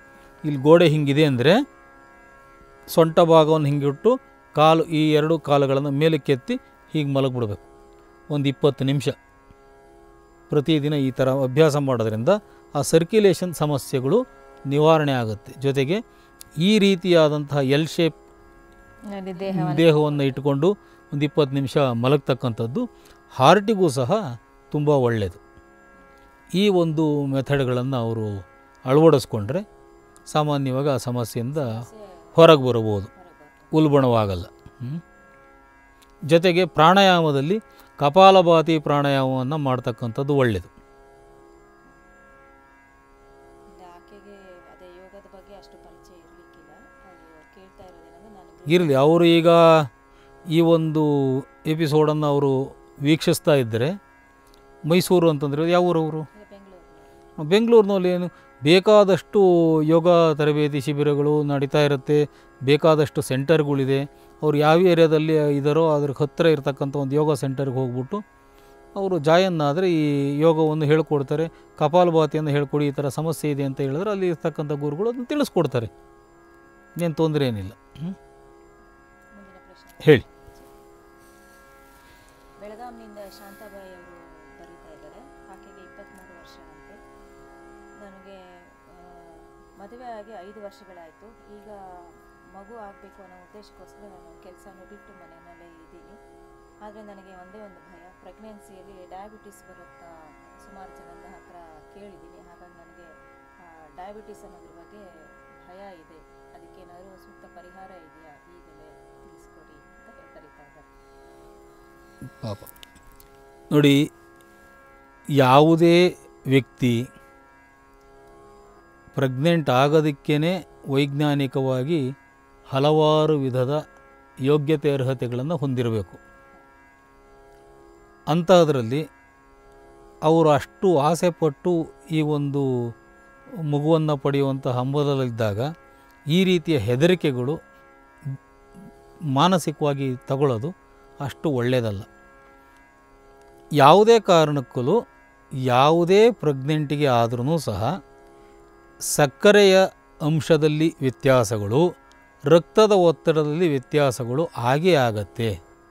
ಇಲ್ಲಿ ಗೋಡೆ ಹಿಂಗಿದೆ ಅಂದರೆ ಸೊಂಟ ಭಾಗವನ್ನು ಹಿಂಗಿಟ್ಟು ಕಾಲು ಈ ಎರಡು ಕಾಲುಗಳನ್ನು ಮೇಲಕ್ಕೆತ್ತಿ ಹೀಗೆ ಮಲಗಿಬಿಡ್ಬೇಕು ಒಂದು ಇಪ್ಪತ್ತು ನಿಮಿಷ ಪ್ರತಿದಿನ ಈ ಥರ ಅಭ್ಯಾಸ ಮಾಡೋದ್ರಿಂದ ಆ ಸರ್ಕ್ಯುಲೇಷನ್ ಸಮಸ್ಯೆಗಳು ನಿವಾರಣೆ ಆಗುತ್ತೆ ಜೊತೆಗೆ ಈ ರೀತಿಯಾದಂತಹ ಎಲ್ ಶೇಪ್
ಅಲ್ಲಿ ದೇಹ
ದೇಹವನ್ನು ಇಟ್ಕೊಂಡು ಒಂದು ಇಪ್ಪತ್ತು ನಿಮಿಷ ಮಲಗ್ತಕ್ಕಂಥದ್ದು ಹಾರ್ಟಿಗೂ ಸಹ ತುಂಬ ಒಳ್ಳೆಯದು ಈ ಒಂದು ಮೆಥಡ್ಗಳನ್ನು ಅವರು ಅಳವಡಿಸ್ಕೊಂಡ್ರೆ ಸಾಮಾನ್ಯವಾಗಿ ಆ ಸಮಸ್ಯೆಯಿಂದ ಹೊರಗೆ ಬರಬಹುದು ಉಲ್ಬಣವಾಗಲ್ಲ ಹ್ಮ್? ಜೊತೆಗೆ ಪ್ರಾಣಾಯಾಮದಲ್ಲಿ ಕಪಾಲಭಾತಿ ಪ್ರಾಣಾಯಾಮವನ್ನು ಮಾಡ್ತಕ್ಕಂಥದ್ದು ಒಳ್ಳೆಯದು
ಆಕೆಗೆ ಅದೇ ಯೋಗದ ಬಗ್ಗೆ ಅಷ್ಟು ಪರಿಚಯ ಇರಲಿಕ್ಕಿಲ್ಲ ಕೇಳ್ತಾ ಇರೋದೇನಂದ್ರೆ ನನಗೆ
ಇರಲಿ ಅವರು ಈಗ ಈ ಒಂದು ಎಪಿಸೋಡನ್ನು ಅವರು ವೀಕ್ಷಿಸ್ತಾ ಇದ್ದರೆ ಮೈಸೂರು ಅಂತಂದರೆ ಯಾವ ಊರವರು
ಬೆಂಗಳೂರು
ಬೆಂಗಳೂರಿನಲ್ಲಿ ಏನು ಬೇಕಾದಷ್ಟು ಯೋಗ ತರಬೇತಿ ಶಿಬಿರಗಳು ನಡೀತಾ ಇರುತ್ತೆ ಬೇಕಾದಷ್ಟು ಸೆಂಟರ್ಗಳಿದೆ ಅವ್ರು ಯಾವ ಏರಿಯಾದಲ್ಲಿ ಇದ್ದಾರೋ ಅದ್ರ ಹತ್ತಿರ ಇರತಕ್ಕಂಥ ಒಂದು ಯೋಗ ಸೆಂಟರ್ಗೆ ಹೋಗ್ಬಿಟ್ಟು ಅವರು ಜಾಯನ್ ಆದರೆ ಈ ಯೋಗವನ್ನು ಹೇಳ್ಕೊಡ್ತಾರೆ ಕಪಾಲಭಾತಿಯನ್ನು ಹೇಳ್ಕೊಡಿ ಈ ಥರ ಸಮಸ್ಯೆ ಇದೆ ಅಂತ ಹೇಳಿದ್ರೆ ಅಲ್ಲಿ ಇರ್ತಕ್ಕಂಥ ಗುರುಗಳು ಅದನ್ನು ತಿಳಿಸ್ಕೊಡ್ತಾರೆ ಏನು ತೊಂದರೆ ಏನಿಲ್ಲ ಹ್ಮ್?
ಮುಂದಿನ ಪ್ರಶ್ನೆ
ಹೇಳಿ
ಬೆಳಗಾಂನಿಂದ ಶಾಂತಾಬಾಯಿ ಅವರು ಬರೀತಾ ಇದ್ದಾರೆ ಆಕೆಗೆ ಇಪ್ಪತ್ತ್ಮೂರು ವರ್ಷ ಅಂತೆ ನನಗೆ ಆ, ಮದುವೆ ಆಗಿ ಐದು ವರ್ಷಗಳಾಯಿತು ಈಗ ಮಗು ಆಗಬೇಕು ಅನ್ನೋ ಉದ್ದೇಶಕ್ಕೋಸ್ಕರ ನಾನು ಕೆಲಸನೂ ಬಿಟ್ಟು ಮನೆಯಲ್ಲೇ ಇದ್ದೀನಿ ಆದರೆ ನನಗೆ ಒಂದೇ ಒಂದು ಭಯ ಪ್ರೆಗ್ನೆನ್ಸಿಯಲ್ಲಿ ಡಯಾಬಿಟಿಸ್ ಬರುತ್ತಾ ಸುಮಾರು ಜನದ ಹತ್ರ ಕೇಳಿದ್ದೀನಿ ಹಾಗಾಗಿ ನನಗೆ ಡಯಾಬಿಟಿಸ್ ಅನ್ನೋದ್ರ ಬಗ್ಗೆ ಭಯ ಇದೆ ಅದಕ್ಕೇನಾದರೂ ಸೂಕ್ತ ಪರಿಹಾರ ಇದೆಯಾ ಈಗಲೇ ತಿಳಿಸ್ಕೊಡಿ ಅಂತ ಬರೀತಾ ಇದ್ದಾರೆ
ಪಾಪ ನೋಡಿ ಯಾವುದೇ ವ್ಯಕ್ತಿ ಪ್ರೆಗ್ನೆಂಟ್ ಆಗೋದಕ್ಕೇ ವೈಜ್ಞಾನಿಕವಾಗಿ ಹಲವಾರು ವಿಧದ ಯೋಗ್ಯತೆ ಅರ್ಹತೆಗಳನ್ನು ಹೊಂದಿರಬೇಕು ಅಂಥದ್ರಲ್ಲಿ ಅವರು ಅಷ್ಟು ಆಸೆಪಟ್ಟು ಈ ಒಂದು ಮಗುವನ್ನು ಪಡೆಯುವಂಥ ಹಂಬಲದಲ್ಲಿದ್ದಾಗ ಈ ರೀತಿಯ ಹೆದರಿಕೆಗಳು ಮಾನಸಿಕವಾಗಿ ತಗೊಳ್ಳೋದು ಅಷ್ಟು ಒಳ್ಳೆಯದಲ್ಲ ಯಾವುದೇ ಕಾರಣಕ್ಕೂ ಯಾವುದೇ ಪ್ರೆಗ್ನೆಂಟಿಗೆ ಆದ್ರೂ ಸಹ ಸಕ್ಕರೆಯ ಅಂಶದಲ್ಲಿ ವ್ಯತ್ಯಾಸಗಳು ರಕ್ತದ ಒತ್ತಡದಲ್ಲಿ ವ್ಯತ್ಯಾಸಗಳು ಆಗೇ ಆಗತ್ತೆ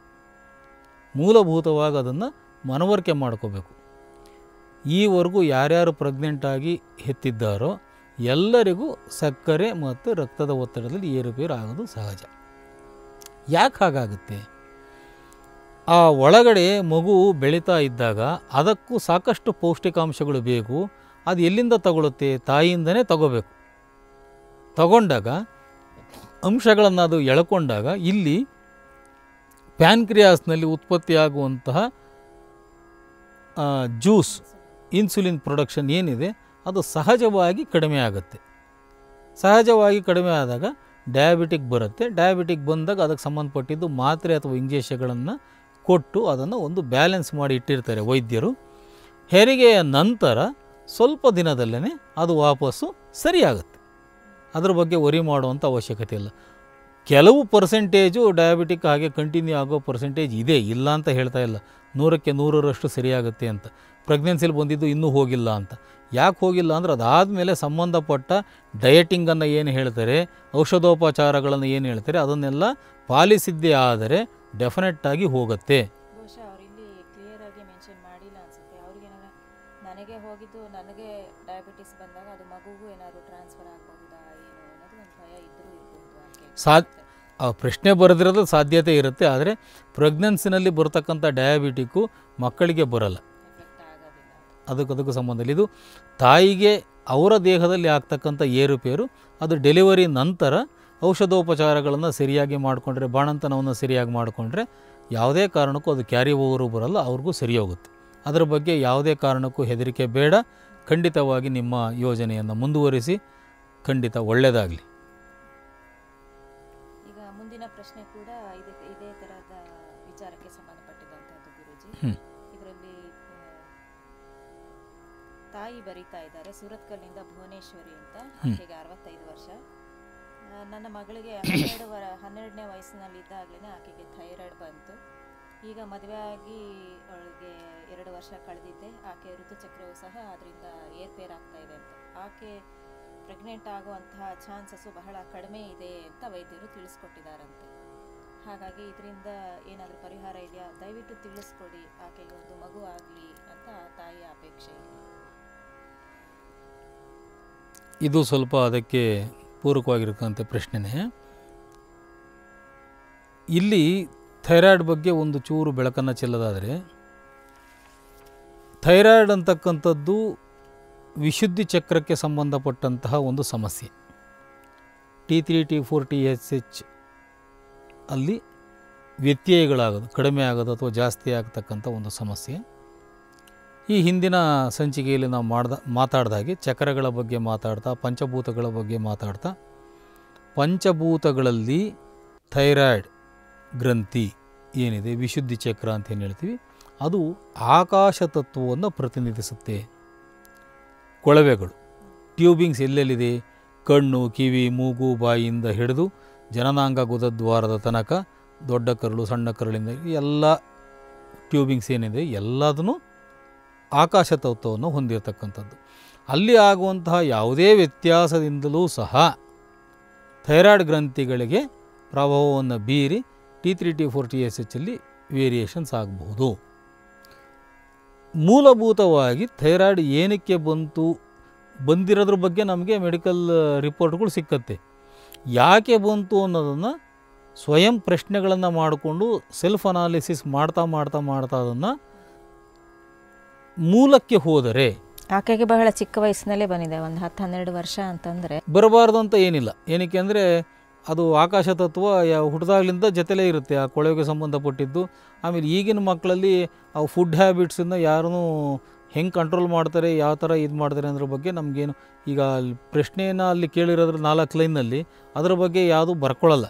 ಮೂಲಭೂತವಾಗಿ ಅದನ್ನು ಮನವರಿಕೆ ಮಾಡ್ಕೋಬೇಕು ಈವರೆಗೂ ಯಾರ್ಯಾರು ಪ್ರೆಗ್ನೆಂಟ್ ಆಗಿ ಹೆತ್ತಿದ್ದಾರೋ ಎಲ್ಲರಿಗೂ ಸಕ್ಕರೆ ಮತ್ತು ರಕ್ತದ ಒತ್ತಡದಲ್ಲಿ ಏರುಪೇರು ಆಗೋದು ಸಹಜ ಯಾಕೆ ಹಾಗಾಗುತ್ತೆ ಆ ಒಳಗಡೆ ಮಗು ಬೆಳೀತಾ ಇದ್ದಾಗ ಅದಕ್ಕೂ ಸಾಕಷ್ಟು ಪೌಷ್ಟಿಕಾಂಶಗಳು ಬೇಕು ಅದು ಎಲ್ಲಿಂದ ತಗೊಳುತ್ತೆ ತಾಯಿಯಿಂದನೇ ತಗೋಬೇಕು ತಗೊಂಡಾಗ ಅಂಶಗಳನ್ನು ಅದು ಎಳ್ಕೊಂಡಾಗ ಇಲ್ಲಿ ಪ್ಯಾನ್ಕ್ರಿಯಾಸ್ನಲ್ಲಿ ಉತ್ಪತ್ತಿಯಾಗುವಂತಹ ಆ, ಜ್ಯೂಸ್ ಇನ್ಸುಲಿನ್ ಪ್ರೊಡಕ್ಷನ್ ಏನಿದೆ ಅದು ಸಹಜವಾಗಿ ಕಡಿಮೆ ಆಗುತ್ತೆ ಸಹಜವಾಗಿ ಕಡಿಮೆ ಆದಾಗ ಡಯಾಬಿಟಿಕ್ ಬರುತ್ತೆ ಡಯಾಬಿಟಿಕ್ ಬಂದಾಗ ಅದಕ್ಕೆ ಸಂಬಂಧಪಟ್ಟಿದ್ದು ಮಾತ್ರೆ ಅಥವಾ ಇಂಜೆಕ್ಷನ್ಗಳನ್ನು ಕೊಟ್ಟು ಅದನ್ನು ಒಂದು ಬ್ಯಾಲೆನ್ಸ್ ಮಾಡಿ ಇಟ್ಟಿರ್ತಾರೆ ವೈದ್ಯರು ಹೆರಿಗೆಯ ನಂತರ ಸ್ವಲ್ಪ ದಿನದಲ್ಲೇ ಅದು ವಾಪಸ್ಸು ಸರಿಯಾಗುತ್ತೆ ಅದ್ರ ಬಗ್ಗೆ ವರಿ ಮಾಡುವಂಥ ಅವಶ್ಯಕತೆ ಇಲ್ಲ ಕೆಲವು ಪರ್ಸೆಂಟೇಜು ಡಯಾಬಿಟಿಕ್ ಹಾಗೆ ಕಂಟಿನ್ಯೂ ಆಗೋ ಪರ್ಸೆಂಟೇಜ್ ಇದೆ ಇಲ್ಲ ಅಂತ ಹೇಳ್ತಾ ಇಲ್ಲ ನೂರಕ್ಕೆ ನೂರರಷ್ಟು ಸರಿಯಾಗುತ್ತೆ ಅಂತ ಪ್ರೆಗ್ನೆನ್ಸಿಲಿ ಬಂದಿದ್ದು ಇನ್ನೂ ಹೋಗಿಲ್ಲ ಅಂತ ಯಾಕೆ ಹೋಗಿಲ್ಲ ಅಂದ್ರೆ ಅದಾದಮೇಲೆ ಸಂಬಂಧಪಟ್ಟ ಡಯಟಿಂಗನ್ನು ಏನು ಹೇಳ್ತಾರೆ ಔಷಧೋಪಚಾರಗಳನ್ನು ಏನು ಹೇಳ್ತಾರೆ ಅದನ್ನೆಲ್ಲ ಪಾಲಿಸಿದ್ದೇ ಆದರೆ ಡೆಫಿನೆಟ್ಟಾಗಿ ಹೋಗುತ್ತೆ
ಬಹುಶಃ ಅವ್ರು ಇಲ್ಲಿ ಕ್ಲಿಯರ್ ಆಗಿ ಮೆನ್ಷನ್ ಮಾಡಿಲ್ಲ ಅನ್ಸುತ್ತೆ ಅವ್ರಿಗೆ ನನಗೆ ಹೋಗಿದ್ದು ನನಗೆ ಡಯಾಬಿಟಿಸ್ ಬಂದಾಗ ಅದು ಮಗುಗೂ ಏನಾದ್ರು ಟ್ರಾನ್ಸ್ಫರ್ ಆಗಬಹುದಾ ಏನು ಅನ್ನೋದು ಒಂದು ಭಯ ಇದ್ರೂ ಇರಬಹುದು ಆಕೆ
ಸಾಧ್ಯ ಆ ಪ್ರಶ್ನೆ ಬರೆದಿರೋದು ಸಾಧ್ಯತೆ ಇರುತ್ತೆ ಆದರೆ ಪ್ರೆಗ್ನೆನ್ಸಿನಲ್ಲಿ ಬರ್ತಕ್ಕಂಥ ಡಯಾಬಿಟಿಕ್ಕು ಮಕ್ಕಳಿಗೆ ಬರಲ್ಲ
ಎಫೆಕ್ಟ್ ಆಗೋದಿಲ್ಲ
ಅದಕ್ಕೆ ಅದಕ್ಕೂ ಸಂಬಂಧ ಇಲ್ಲ ಇದು ತಾಯಿಗೆ ಅವರ ದೇಹದಲ್ಲಿ ಆಗ್ತಕ್ಕಂಥ ಏರುಪೇರು ಅದು ಡೆಲಿವರಿ ನಂತರ ಔಷಧೋಪಚಾರಗಳನ್ನು ಸರಿಯಾಗಿ ಮಾಡಿಕೊಂಡ್ರೆ ಬಾಣಂತನವನ್ನು ಸರಿಯಾಗಿ ಮಾಡಿಕೊಂಡ್ರೆ ಯಾವುದೇ ಕಾರಣಕ್ಕೂ ಅದು ಕ್ಯಾರಿ ಓವರು ಬರಲ್ಲ ಅವ್ರಿಗೂ ಸರಿ ಹೋಗುತ್ತೆ ಅದರ ಬಗ್ಗೆ ಯಾವುದೇ ಕಾರಣಕ್ಕೂ ಹೆದರಿಕೆ ಬೇಡ ಖಂಡಿತವಾಗಿ ನಿಮ್ಮ ಯೋಜನೆಯನ್ನು ಮುಂದುವರಿಸಿ ಖಂಡಿತ ಒಳ್ಳೆಯದಾಗಲಿ
ಈಗ ಮುಂದಿನ ಪ್ರಶ್ನೆ ಕೂಡ ಇದಕ್ಕೆ ಇದೇ ತರಹದ ವಿಚಾರಕ್ಕೆ ಸಂಬಂಧಪಟ್ಟಿದಂತಹದ್ದು ಗುರುಜಿ
ಹ್ಮ್.
ಇದರಲ್ಲಿ ತಾಯಿ ಬರೀತಾ ಇದ್ದಾರೆ ಸೂರತ್ಕಲ್ನಿಂದ ಭುವನೇಶ್ವರಿ ಅಂತ ಆಕೆಗೆ ಅರವತ್ತೈದು ವರ್ಷ ಆ, ನನ್ನ ಮಗಳಿಗೆ ಹನ್ನೆರಡು ವರ ಹನ್ನೆರಡನೇ ವಯಸ್ಸಿನಲ್ಲಿದ್ದಾಗಲೇ ಆಕೆಗೆ ಥೈರಾಯ್ಡ್ ಬಂತು ಈಗ ಮದುವೆ ಆಗಿ ಅವಳಿಗೆ ಎರಡು ವರ್ಷ ಕಳೆದಿದ್ದೆ ಆಕೆ ಋತುಚಕ್ರವು ಸಹ ಅದರಿಂದ ಏರ್ಪೇರಾಗ್ತಾ ಇದೆ ಅಂತ ಆಕೆ ಪ್ರೆಗ್ನೆಂಟ್ ಆಗುವಂತಹ ಚಾನ್ಸಸ್ಸು ಬಹಳ ಕಡಿಮೆ ಇದೆ ಅಂತ ವೈದ್ಯರು ತಿಳಿಸ್ಕೊಟ್ಟಿದ್ದಾರಂತೆ ಹಾಗಾಗಿ ಇದರಿಂದ ಏನಾದರೂ ಪರಿಹಾರ ಇದೆಯಾ ದಯವಿಟ್ಟು ತಿಳಿಸ್ಕೊಡಿ ಆಕೆಗೆ ಒಂದು ಮಗು ಆಗಲಿ ಅಂತ ತಾಯಿಯ ಅಪೇಕ್ಷೆ ಇದೆ
ಇದು ಸ್ವಲ್ಪ ಅದಕ್ಕೆ ಪೂರಕವಾಗಿರ್ತಕ್ಕಂಥ ಪ್ರಶ್ನೆನೇ ಇಲ್ಲಿ ಥೈರಾಯ್ಡ್ ಬಗ್ಗೆ ಒಂದು ಚೂರು ಬೆಳಕನ್ನು ಚೆಲ್ಲೋದಾದರೆ ಥೈರಾಯ್ಡ್ ಅಂತಕ್ಕಂಥದ್ದು ವಿಶುದ್ಧಿ ಚಕ್ರಕ್ಕೆ ಸಂಬಂಧಪಟ್ಟಂತಹ ಒಂದು ಸಮಸ್ಯೆ T three T four T H H ಅಲ್ಲಿ ವ್ಯತ್ಯಯಗಳಾಗೋದು ಕಡಿಮೆ ಆಗೋದು ಅಥವಾ ಜಾಸ್ತಿ ಆಗ್ತಕ್ಕಂಥ ಒಂದು ಸಮಸ್ಯೆ ಈ ಹಿಂದಿನ ಸಂಚಿಕೆಯಲ್ಲಿ ನಾವು ಮಾಡ್ದ ಮಾತಾಡ್ದ ಹಾಗೆ ಚಕ್ರಗಳ ಬಗ್ಗೆ ಮಾತಾಡ್ತಾ ಪಂಚಭೂತಗಳ ಬಗ್ಗೆ ಮಾತಾಡ್ತಾ ಪಂಚಭೂತಗಳಲ್ಲಿ ಥೈರಾಯ್ಡ್ ಗ್ರಂಥಿ ಏನಿದೆ ವಿಶುದ್ಧಿ ಚಕ್ರ ಅಂತ ಏನು ಹೇಳ್ತೀವಿ ಅದು ಆಕಾಶ ತತ್ವವನ್ನು ಪ್ರತಿನಿಧಿಸುತ್ತೆ ಕೊಳವೆಗಳು ಟ್ಯೂಬಿಂಗ್ಸ್ ಎಲ್ಲೆಲ್ಲಿದೆ ಕಣ್ಣು ಕಿವಿ ಮೂಗು ಬಾಯಿಯಿಂದ ಹಿಡಿದು ಜನನಾಂಗ ಗುದದ್ವಾರದ ತನಕ ದೊಡ್ಡ ಕರಳು ಸಣ್ಣ ಕರಳಿಂದ ಎಲ್ಲ ಟ್ಯೂಬಿಂಗ್ಸ್ ಏನಿದೆ ಎಲ್ಲದನ್ನು ಆಕಾಶ ತತ್ವವನ್ನು ಹೊಂದಿರತಕ್ಕಂಥದ್ದು ಅಲ್ಲಿ ಆಗುವಂತಹ ಯಾವುದೇ ವ್ಯತ್ಯಾಸದಿಂದಲೂ ಸಹ ಥೈರಾಯ್ಡ್ ಗ್ರಂಥಿಗಳಿಗೆ ಪ್ರಭಾವವನ್ನು ಬೀರಿ T three T four T S ಎಚ್ಚಲ್ಲಿ ವೇರಿಯೇಷನ್ಸ್ ಆಗಬಹುದು ಮೂಲಭೂತವಾಗಿ ಥೈರಾಯ್ಡ್ ಏನಕ್ಕೆ ಬಂತು ಬಂದಿರೋದ್ರ ಬಗ್ಗೆ ನಮಗೆ ಮೆಡಿಕಲ್ ರಿಪೋರ್ಟ್ಗಳು ಸಿಕ್ಕತ್ತೆ ಯಾಕೆ ಬಂತು ಅನ್ನೋದನ್ನು ಸ್ವಯಂ ಪ್ರಶ್ನೆಗಳನ್ನು ಮಾಡಿಕೊಂಡು ಸೆಲ್ಫ್ ಅನಾಲಿಸಿಸ್ ಮಾಡ್ತಾ ಮಾಡ್ತಾ ಮಾಡ್ತಾ ಅದನ್ನು ಮೂಲಕ್ಕೆ ಹೋದರೆ
ಆಕೆಗೆ ಬಹಳ ಚಿಕ್ಕ ವಯಸ್ಸಿನಲ್ಲೇ ಬಂದಿದೆ ಒಂದು ಹತ್ತು ಹನ್ನೆರಡು ವರ್ಷ ಅಂತಂದರೆ
ಬರಬಾರ್ದು ಅಂತ ಏನಿಲ್ಲ ಏನಕ್ಕೆ ಅಂದರೆ ಅದು ಆಕಾಶ ತತ್ವ ಯಾವ ಹುಟ್ಟಿದಾಗ್ಲಿಂದ ಜೊತೆಲೇ ಇರುತ್ತೆ ಆ ಕೊಳವೆಗೆ ಸಂಬಂಧಪಟ್ಟಿದ್ದು ಆಮೇಲೆ ಈಗಿನ ಮಕ್ಕಳಲ್ಲಿ ಆ ಫುಡ್ ಹ್ಯಾಬಿಟ್ಸನ್ನು ಯಾರೂ ಹೆಂಗೆ ಕಂಟ್ರೋಲ್ ಮಾಡ್ತಾರೆ ಯಾವ ಥರ ಇದು ಮಾಡ್ತಾರೆ ಅನ್ನೋದ್ರ ಬಗ್ಗೆ ನಮಗೇನು ಈಗ ಅಲ್ಲಿ ಪ್ರಶ್ನೆಯನ್ನು ಅಲ್ಲಿ ಕೇಳಿರೋದ್ರ ನಾಲ್ಕು ಲೈನಲ್ಲಿ ಅದರ ಬಗ್ಗೆ ಯಾವುದೂ ಬರ್ಕೊಳ್ಳಲ್ಲ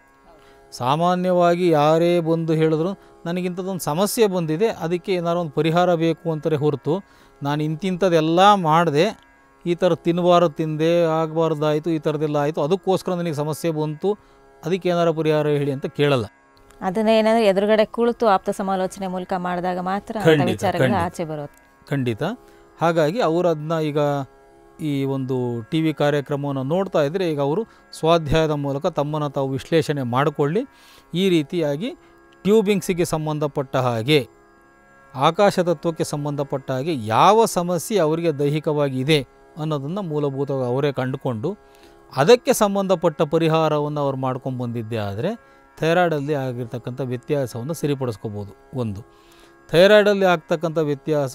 ಸಾಮಾನ್ಯವಾಗಿ ಯಾರೇ ಬಂದು ಹೇಳಿದ್ರು ನನಗಿಂಥದ್ದೊಂದು ಸಮಸ್ಯೆ ಬಂದಿದೆ ಅದಕ್ಕೆ ಏನಾದ್ರು ಒಂದು ಪರಿಹಾರ ಬೇಕು ಅಂತಾರೆ ಹೊರತು ನಾನು ಇಂತಿಂಥದ್ದೆಲ್ಲ ಮಾಡಿದೆ ಈ ಥರ ತಿನ್ನಬಾರದು ತಿಂದೆ ಆಗಬಾರ್ದಾಯಿತು ಈ ಥರದ್ದೆಲ್ಲ ಆಯಿತು ಅದಕ್ಕೋಸ್ಕರ ನನಗೆ ಸಮಸ್ಯೆ ಬಂತು ಅದಕ್ಕೆ ಏನಾರು ಪರಿಹಾರ ಹೇಳಿ ಅಂತ ಕೇಳಲ್ಲ
ಅದನ್ನ ಏನಂದ್ರೆ ಎದುರುಗಡೆ ಕುಳಿತು ಆಪ್ತ ಸಮಾಲೋಚನೆ ಮೂಲಕ ಮಾಡಿದಾಗ ಮಾತ್ರ ಅಂತ
ಖಂಡಿತ,
ವಿಚಾರಗಳು
ಖಂಡಿತ.
ಆಚೆ ಬರುತ್ತೆ
ಖಂಡಿತ ಹಾಗಾಗಿ ಅವರು ಅದನ್ನ ಈಗ ಈ ಒಂದು ಟಿ ವಿ ಕಾರ್ಯಕ್ರಮವನ್ನು ನೋಡ್ತಾ ಇದ್ದರೆ ಈಗ ಅವರು ಸ್ವಾಧ್ಯಾಯದ ಮೂಲಕ ತಮ್ಮನ್ನು ತಾವು ವಿಶ್ಲೇಷಣೆ ಮಾಡಿಕೊಳ್ಳಿ ಈ ರೀತಿಯಾಗಿ ಟ್ಯೂಬಿಂಗ್ಸಿಗೆ ಸಂಬಂಧಪಟ್ಟ ಹಾಗೆ ಆಕಾಶ ತತ್ವಕ್ಕೆ ಸಂಬಂಧಪಟ್ಟ ಹಾಗೆ ಯಾವ ಸಮಸ್ಯೆ ಅವರಿಗೆ ದೈಹಿಕವಾಗಿ ಇದೆ ಅನ್ನೋದನ್ನು ಮೂಲಭೂತವಾಗಿ ಅವರೇ ಕಂಡುಕೊಂಡು ಅದಕ್ಕೆ ಸಂಬಂಧಪಟ್ಟ ಪರಿಹಾರವನ್ನು ಅವ್ರು ಮಾಡ್ಕೊಂಡು ಬಂದಿದ್ದೇ ಆದರೆ ಥೈರಾಯ್ಡಲ್ಲಿ ಆಗಿರ್ತಕ್ಕಂಥ ವ್ಯತ್ಯಾಸವನ್ನು ಸರಿಪಡಿಸ್ಕೋಬೋದು ಒಂದು ಥೈರಾಯ್ಡಲ್ಲಿ ಆಗ್ತಕ್ಕಂಥ ವ್ಯತ್ಯಾಸ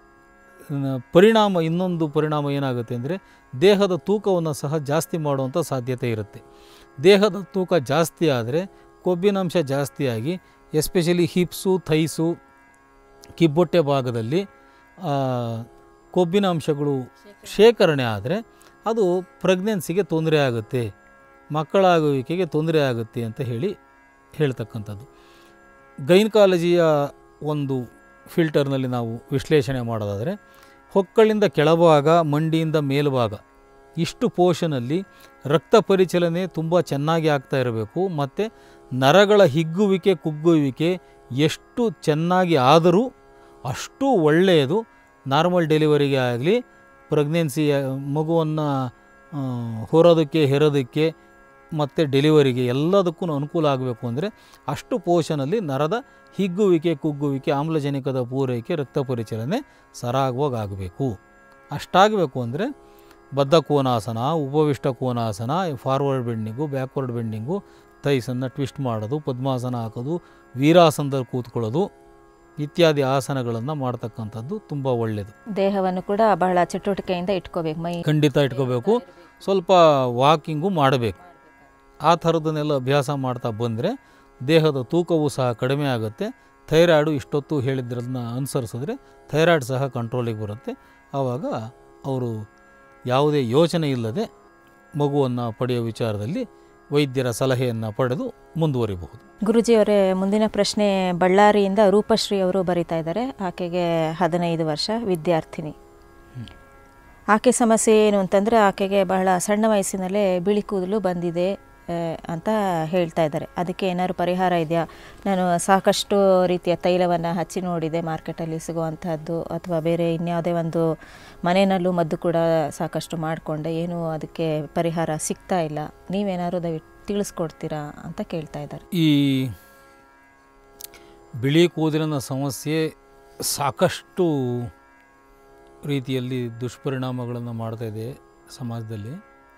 ನ- ಪರಿಣಾಮ ಇನ್ನೊಂದು ಪರಿಣಾಮ ಏನಾಗುತ್ತೆ ಅಂದರೆ ದೇಹದ ತೂಕವನ್ನು ಸಹ ಜಾಸ್ತಿ ಮಾಡುವಂಥ ಸಾಧ್ಯತೆ ಇರುತ್ತೆ ದೇಹದ ತೂಕ ಜಾಸ್ತಿ ಆದರೆ ಕೊಬ್ಬಿನಾಂಶ ಜಾಸ್ತಿಯಾಗಿ ಎಸ್ಪೆಷಲಿ ಹಿಪ್ಸು ಥೈಸು ಕಿಬ್ಬೊಟ್ಟೆ ಭಾಗದಲ್ಲಿ ಆ, ಕೊಬ್ಬಿನ ಅಂಶಗಳು ಶೇಖರಣೆ ಆದರೆ ಅದು ಪ್ರೆಗ್ನೆನ್ಸಿಗೆ ತೊಂದರೆ ಆಗುತ್ತೆ ಮಕ್ಕಳಾಗುವಿಕೆಗೆ ತೊಂದರೆ ಆಗುತ್ತೆ ಅಂತ ಹೇಳಿ ಹೇಳ್ತಕ್ಕಂಥದ್ದು ಗೈನಕಾಲಜಿಯ ಒಂದು ಫಿಲ್ಟರ್ನಲ್ಲಿ ನಾವು ವಿಶ್ಲೇಷಣೆ ಮಾಡೋದಾದರೆ ಹೊಕ್ಕಳಿಂದ ಕೆಳಭಾಗ ಮಂಡಿಯಿಂದ ಮೇಲ್ಭಾಗ ಇಷ್ಟು ಪೋಷನಲ್ಲಿ ರಕ್ತ ಪರಿಚಲನೆ ತುಂಬ ಚೆನ್ನಾಗಿ ಆಗ್ತಾ ಇರಬೇಕು ಮತ್ತು ನರಗಳ ಹಿಗ್ಗುವಿಕೆ ಕುಗ್ಗುವಿಕೆ ಎಷ್ಟು ಚೆನ್ನಾಗಿ ಆದರೂ ಅಷ್ಟು ಒಳ್ಳೆಯದು ನಾರ್ಮಲ್ ಡೆಲಿವರಿಗೆ ಆಗಲಿ ಪ್ರೆಗ್ನೆನ್ಸಿಯ ಮಗುವನ್ನು ಹೊರೋದಕ್ಕೆ ಹೆರೋದಕ್ಕೆ ಮತ್ತು ಡೆಲಿವರಿಗೆ ಎಲ್ಲದಕ್ಕೂ ಅನುಕೂಲ ಆಗಬೇಕು ಅಂದರೆ ಅಷ್ಟು ಪೋಷನಲ್ಲಿ ನರದ ಹಿಗ್ಗುವಿಕೆ ಕುಗ್ಗುವಿಕೆ ಆಮ್ಲಜನಕದ ಪೂರೈಕೆ ರಕ್ತ ಪರಿಚಲನೆ ಸರಾಗವಾಗಿ ಆಗಬೇಕು ಅಷ್ಟಾಗಬೇಕು ಅಂದರೆ Baddha Konasana Upavishta Konasana forward bending backward bending ತೈಸನ್ನು ಟ್ವಿಸ್ಟ್ ಮಾಡೋದು ಪದ್ಮಾಸನ ಹಾಕೋದು ವೀರಾಸನದಲ್ಲಿ ಕೂತ್ಕೊಳ್ಳೋದು ಇತ್ಯಾದಿ ಆಸನಗಳನ್ನು ಮಾಡ್ತಕ್ಕಂಥದ್ದು ತುಂಬ ಒಳ್ಳೆಯದು
ದೇಹವನ್ನು ಕೂಡ ಬಹಳ ಚಟುವಟಿಕೆಯಿಂದ ಇಟ್ಕೋಬೇಕು ಮೈ
ಖಂಡಿತ ಇಟ್ಕೋಬೇಕು ಸ್ವಲ್ಪ ವಾಕಿಂಗು ಮಾಡಬೇಕು ಆ ಥರದನ್ನೆಲ್ಲ ಅಭ್ಯಾಸ ಮಾಡ್ತಾ ಬಂದರೆ ದೇಹದ ತೂಕವೂ ಸಹ ಕಡಿಮೆ ಆಗುತ್ತೆ ಥೈರಾಯ್ಡು ಇಷ್ಟೊತ್ತು ಹೇಳಿದ್ರನ್ನ ಅನುಸರಿಸಿದ್ರೆ ಥೈರಾಯ್ಡ್ ಸಹ ಕಂಟ್ರೋಲಿಗೆ ಬರುತ್ತೆ ಆವಾಗ ಅವರು ಯಾವುದೇ ಯೋಚನೆ ಇಲ್ಲದೆ ಮಗುವನ್ನು ಪಡೆಯೋ ವಿಚಾರದಲ್ಲಿ ವೈದ್ಯರ ಸಲಹೆಯನ್ನು ಪಡೆದು ಮುಂದುವರಿಬಹುದು
ಗುರುಜಿಯವರೇ ಮುಂದಿನ ಪ್ರಶ್ನೆ ಬಳ್ಳಾರಿಯಿಂದ ರೂಪಶ್ರೀ ಅವರು ಬರಿತಾ ಇದ್ದಾರೆ ಆಕೆಗೆ ಹದಿನೈದು ವರ್ಷ ವಿದ್ಯಾರ್ಥಿನಿ ಆಕೆ ಸಮಸ್ಯೆ ಏನು ಅಂತಂದರೆ ಆಕೆಗೆ ಬಹಳ ಸಣ್ಣ ವಯಸ್ಸಿನಲ್ಲೇ ಬಿಳಿ ಕೂದಲು ಬಂದಿದೆ ಆ, ಅಂತ ಹೇಳ್ತಾ ಇದ್ದಾರೆ ಅದಕ್ಕೆ ಏನಾದ್ರು ಪರಿಹಾರ ಇದೆಯಾ ನಾನು ಸಾಕಷ್ಟು ರೀತಿಯ ತೈಲವನ್ನು ಹಚ್ಚಿ ನೋಡಿದೆ ಮಾರ್ಕೆಟಲ್ಲಿ ಸಿಗುವಂಥದ್ದು ಅಥವಾ ಬೇರೆ ಇನ್ಯಾವುದೇ ಒಂದು ಮನೆಯಲ್ಲೂ ಮದ್ದು ಕೂಡ ಸಾಕಷ್ಟು ಮಾಡಿಕೊಂಡೆ ಏನೂ ಅದಕ್ಕೆ ಪರಿಹಾರ ಸಿಗ್ತಾ ಇಲ್ಲ ನೀವೇನಾದ್ರು ದಯವಿಟ್ಟು ತಿಳಿಸ್ಕೊಡ್ತೀರಾ ಅಂತ ಕೇಳ್ತಾ ಇದ್ದಾರೆ
ಈ ಬಿಳಿ ಕೂದಲಿನ ಸಮಸ್ಯೆ ಸಾಕಷ್ಟು ರೀತಿಯಲ್ಲಿ ದುಷ್ಪರಿಣಾಮಗಳನ್ನು ಮಾಡ್ತಾ ಇದೆ ಸಮಾಜದಲ್ಲಿ